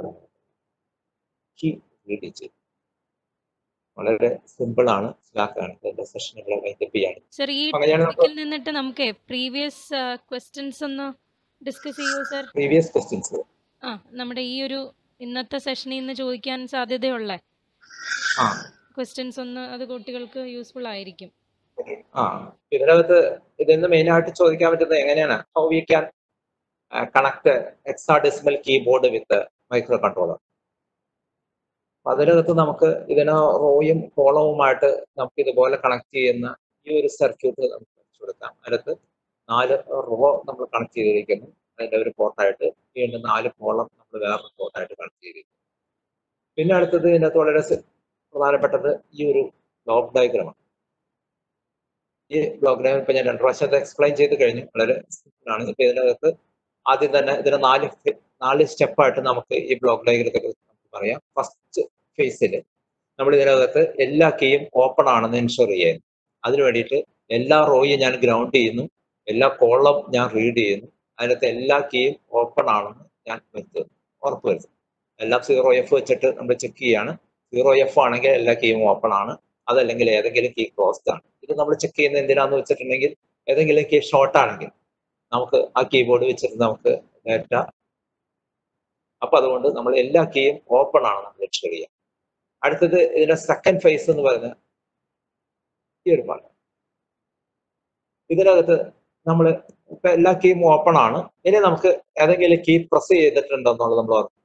കീ റീഡ് ചെയ്ത് വളരെ സിമ്പിൾ ആണ് മനസ്സിലാക്കാണ് എന്റെ സെഷൻ ഇവിടെ വൈൻഡപ്പ് ചെയ്യാണ് സർ ഈ അങ്ങനെയാണ് നമുക്ക് ടോപ്പിക്കിൽ നിന്നിട്ട് നമുക്ക് പ്രീവിയസ് ക്വസ്റ്റ്യൻസ് ഒന്ന് ഡിസ്കസ് ചെയ്യൂ സർ പ്രീവിയസ് ക്വസ്റ്റ്യൻസ് ആ നമ്മുടെ ഈ ഒരു ഇന്നത്തെ സെഷനിൽ നിന്ന് ചോദിക്കാൻ സാധ്യതയുള്ള ആ ക്വസ്റ്റ്യൻസ് ഒന്ന് അത് കുട്ടികൾക്ക് യൂസ്ഫുൾ ആയിരിക്കും ആ ഇതിനകത്ത് ഇതിന്ന് മെയിൻ ആയിട്ട് ചോദിക്കാൻ പറ്റുന്നത് എങ്ങനെയാണ് how we can connect hexadecimal keyboard with microcontroller അതിനകത്ത് നമുക്ക് ഇതിന് റോയും കോളവുമായിട്ട് നമുക്ക് ഇതുപോലെ കണക്ട് ചെയ്യുന്ന ഈ ഒരു സർക്യൂട്ട് നമുക്ക് വെച്ച് കൊടുക്കാം അതിനകത്ത് നാല് റോ നമ്മൾ കണക്ട് ചെയ്തിരിക്കുന്നു അതിന്റെ ഒരു പോർട്ടായിട്ട് വീണ്ടും നാല് കോളം നമ്മൾ വേറൊരു പോർട്ടായിട്ട് കണക്ട് ചെയ്തിരിക്കുന്നു പിന്നെ അടുത്തത് ഇതിനകത്ത് വളരെ സി- പ്രധാനപ്പെട്ടത് ഈ ഒരു ബ്ലോക്ക് ഡയഗ്രമാണ് ഈ ബ്ലോക്ക് ഡയഗ്രാം ഇപ്പൊ ഞാൻ രണ്ടു പ്രാവശ്യം എക്സ്പ്ലെയിൻ ചെയ്ത് കഴിഞ്ഞു വളരെ സിമ്പിൾ ആണ് ഇപ്പൊ ഇതിനകത്ത് ആദ്യം തന്നെ ഇതിന് നാല് ഫെ- നാല് സ്റ്റെപ്പായിട്ട് നമുക്ക് ഈ ബ്ലോക്ക് ഡയഗ്രത്തെ കുറിച്ച് നമുക്ക് പറയാം ഫസ്റ്റ് ഫേസിൽ നമ്മൾ ഇതിനകത്ത് എല്ലാ കീയും ഓപ്പൺ ആണെന്ന് എൻഷുർ ചെയ്യുന്നു അതിന് വേണ്ടിയിട്ട് എല്ലാ റോയും ഞാൻ ഗ്രൗണ്ട് ചെയ്യുന്നു എല്ലാ കോളം ഞാൻ റീഡ് ചെയ്യുന്നു അതിനകത്ത് എല്ലാ കീയും ഓപ്പൺ ആണെന്ന് ഞാൻ വരുത്തുന്നു ഉറപ്പ് വരുത്തുന്നു എല്ലാം സീറോ എഫ് വെച്ചിട്ട് നമ്മൾ ചെക്ക് ചെയ്യാണ് സീറോ എഫ് ആണെങ്കിൽ എല്ലാ കീയും ഓപ്പൺ ആണ് അതല്ലെങ്കിൽ ഏതെങ്കിലും കീ ക്ലോസ്ഡ് ആണ് ഇത് നമ്മൾ ചെക്ക് ചെയ്യുന്നത് എന്തിനാന്ന് വെച്ചിട്ടുണ്ടെങ്കിൽ ഏതെങ്കിലും കീ ഷോർട്ട് ആണെങ്കിൽ നമുക്ക് ആ കീബോർഡ് വെച്ചിട്ട് നമുക്ക് ഡാറ്റ അപ്പൊ അതുകൊണ്ട് നമ്മൾ എല്ലാ കീയും ഓപ്പൺ ആണ് നമ്മൾ എൻഷുർ ചെയ്യുക അടുത്തത് ഇതിന്റെ സെക്കൻഡ് ഫേസ് എന്ന് പറയുന്നത് ഈ ഒരു പാർട്ട് ഇതിനകത്ത് നമ്മൾ ഇപ്പൊ എല്ലാ കീയും ഓപ്പൺ ആണ് ഇനി നമുക്ക് ഏതെങ്കിലും കീ പ്രസ് ചെയ്തിട്ടുണ്ടോ എന്നുള്ളത് നമ്മൾ ഉറപ്പ്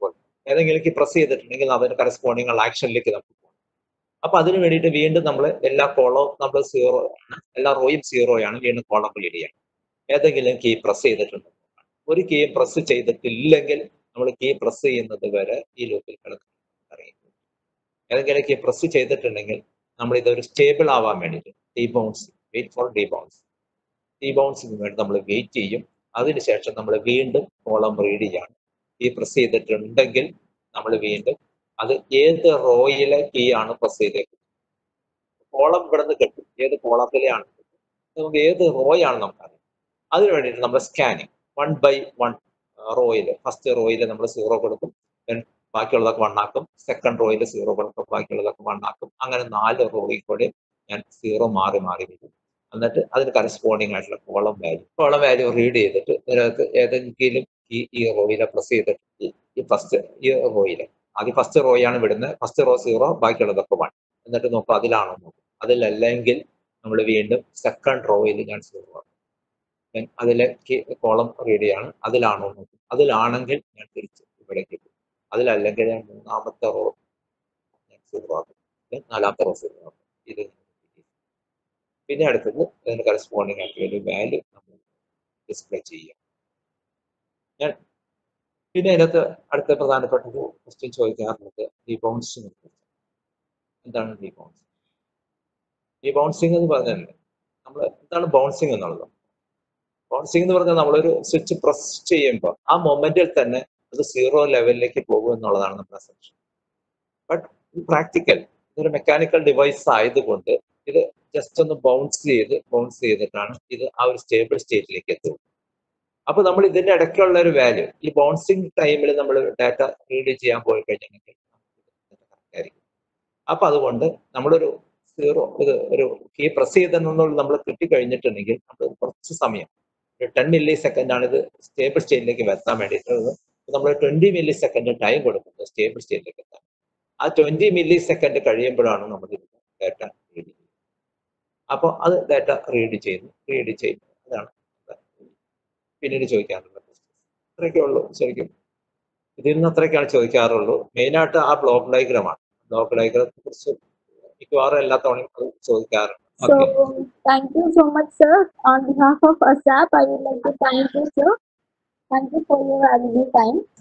ഏതെങ്കിലും കീ പ്രസ് ചെയ്തിട്ടുണ്ടെങ്കിൽ അതിന് കറസ്പോണ്ടിങ് ഉള്ള ആക്ഷനിലേക്ക് നമുക്ക് പോകണം അപ്പൊ അതിന് വേണ്ടിയിട്ട് വീണ്ടും നമ്മൾ എല്ലാ കോളവും നമ്മൾ സീറോ ആണ് എല്ലാ റോയും സീറോ ആണ് വീണ്ടും കോളം റീഡ് ചെയ്യണം ഏതെങ്കിലും കീ പ്രസ് ചെയ്തിട്ടുണ്ട് ഒരു കീ പ്രസ് ചെയ്തിട്ടില്ലെങ്കിൽ നമ്മൾ കീ പ്രസ് ചെയ്യുന്നത് വരെ ഈ ലൂപ്പിൽ കിടക്കും അറിയും ഏതെങ്കിലും കീ പ്രസ് ചെയ്തിട്ടുണ്ടെങ്കിൽ നമ്മൾ ഇതൊരു സ്റ്റേബിൾ ആവാൻ വേണ്ടിയിട്ട് ഡീബൗൺസ് വെയിറ്റ് ഫോർ ഡീബൗൺസ് ഡീബൗൺസിന് വേണ്ടി നമ്മൾ വെയിറ്റ് ചെയ്യും അതിനുശേഷം നമ്മൾ വീണ്ടും കോളം റീഡ് ചെയ്യാണ് ഈ പ്രസ് ചെയ്തിട്ടുണ്ടെങ്കിൽ നമ്മൾ വീണ്ടും അത് ഏത് റോയിലെ കീ ആണ് പ്രസ് ചെയ്തേക്കുന്നത് കോളം ഇവിടെ നിന്ന് കിട്ടും ഏത് കോളത്തിലെയാണ് നമുക്ക് ഏത് റോയാണ് നമുക്കറിയാം അതിന് വേണ്ടിയിട്ട് നമ്മൾ സ്കാനിങ് വൺ ബൈ വൺ റോയിൽ ഫസ്റ്റ് റോയിൽ നമ്മൾ സീറോ കൊടുക്കും ദെൻ ബാക്കിയുള്ളതൊക്കെ വണ്ണാക്കും സെക്കൻഡ് റോയിൽ സീറോ കൊടുക്കും ബാക്കിയുള്ളതൊക്കെ വണ്ണാക്കും അങ്ങനെ നാല് റോയിൽ കൂടെ ഞാൻ സീറോ മാറി മാറി വരും എന്നിട്ട് അതിന് കറസ്പോണ്ടിങ് ആയിട്ടുള്ള column value column value read ചെയ്തിട്ട് ഇതിനകത്ത് ഏതെങ്കിലും ഈ ഈ റോയിലെ പ്രസ് ചെയ്തിട്ട് ഈ- ഈ ഫസ്റ്റ് ഈ റോയിലെ ആദ്യം ഫസ്റ്റ് റോയാണ് വിടുന്നത് ഫസ്റ്റ് റോ സീറോ ബാക്കിയുള്ളതൊക്കെ വൺ എന്നിട്ട് നോക്കും അതിലാണോ നോക്കും അതിലല്ലെങ്കിൽ നമ്മൾ വീണ്ടും സെക്കൻഡ് റോയിൽ ഞാൻ സീറോ ആക്കും Then അതിലെ കോളം റീഡ് ചെയ്യാണ് അതിലാണോ നോക്കും അതിലാണെങ്കിൽ ഞാൻ തിരിച്ച് ഇവിടേക്ക് പോകും അതിലല്ലെങ്കിൽ ഞാൻ മൂന്നാമത്തെ റോ ഞാൻ സീറോ ആക്കും Then നാലാമത്തെ റോ സീറോ ആക്കും ഇത് പിന്നെ അടുത്തത് അതിന് കറസ്പോണ്ടിങ് ആയിട്ടുള്ള ഒരു വാല്യൂ നമ്മൾ ഡിസ്പ്ലേ ചെയ്യുക ഞാൻ പിന്നെ അതിനകത്ത് അടുത്ത പ്രധാനപ്പെട്ട ഒരു ക്വസ്റ്റ്യൻ ചോദിക്കാറുള്ളത് റീബൗൺസിനെ കുറിച്ച് എന്താണ് റീബൗൺസ് റീബൗൺസിങ് എന്ന് പറഞ്ഞാൽ നമ്മൾ എന്താണ് ബൗൺസിങ് എന്നുള്ളത് ബൗൺസിങ് എന്ന് പറഞ്ഞാൽ നമ്മളൊരു സ്വിച്ച് പ്രസ് ചെയ്യുമ്പോൾ ആ മൊമെന്റിൽ തന്നെ അത് സീറോ ലെവലിലേക്ക് പോകും എന്നുള്ളതാണ് നമ്മുടെ അസംഷൻ ബട്ട് പ്രാക്ടിക്കൽ ഇതൊരു മെക്കാനിക്കൽ ഡിവൈസ് ആയതുകൊണ്ട് ഇത് ജസ്റ്റ് ഒന്ന് ബൗൺസ് ചെയ്ത് ബൗൺസ് ചെയ്തിട്ടാണ് ഇത് ആ ഒരു സ്റ്റേബിൾ സ്റ്റേറ്റിലേക്ക് എത്തുന്നത് അപ്പൊ നമ്മൾ ഇതിന്റെ ഇടയ്ക്കുള്ള ഒരു വാല്യൂ ഈ ബൗൺസിങ് ടൈമിൽ നമ്മൾ ഡാറ്റ റീഡ് ചെയ്യാൻ പോയി കഴിഞ്ഞിട്ടുണ്ടെങ്കിൽ ആയിരിക്കും അപ്പൊ അതുകൊണ്ട് നമ്മളൊരു സീറോ ഇത് ഒരു കീ പ്രസ് ചെയ്തെന്നുള്ള നമ്മൾ കിട്ടിക്കഴിഞ്ഞിട്ടുണ്ടെങ്കിൽ നമ്മൾ കുറച്ച് സമയം ഒരു ടെൻ മില്ലി സെക്കൻഡ് ആണ് ഇത് സ്റ്റേബിൾ സ്റ്റേറ്റിലേക്ക് എത്താൻ വേണ്ടിയിട്ടുള്ളത് നമ്മൾ ട്വന്റി മില്ലി സെക്കൻഡ് ടൈം കൊടുക്കുന്നത് സ്റ്റേബിൾ സ്റ്റേറ്റിലേക്ക് എത്താൻ ആ ട്വന്റി മില്ലി സെക്കൻഡ് കഴിയുമ്പോഴാണ് നമ്മൾ ഡാറ്റ റീഡ് ചെയ്യുന്നത് അപ്പോൾ അത് ഡാറ്റ റീഡ് ചെയ്യുന്നു റീഡ് ചെയ്യുന്നു അതാണ് പിന്നീട് ചോദിക്കാറുള്ള അത്രയൊക്കെ ഉള്ളൂ ശരിക്കും ഇതിൽ നിന്ന് അത്രയൊക്കെയാണ് ചോദിക്കാറുള്ളൂ മെയിനായിട്ട് ആ ബ്ലോക്ക് ഡയഗ്രമാണ് ബ്ലോക്ക് ഡയഗ്രത്തെ കുറിച്ച് മിക്കവാറും എല്ലാ തവണയും അത് ചോദിക്കാറുണ്ട് So, okay thank you so much, sir. On behalf of ASAP, I would like to thank you, sir. Thank you for your valuable time.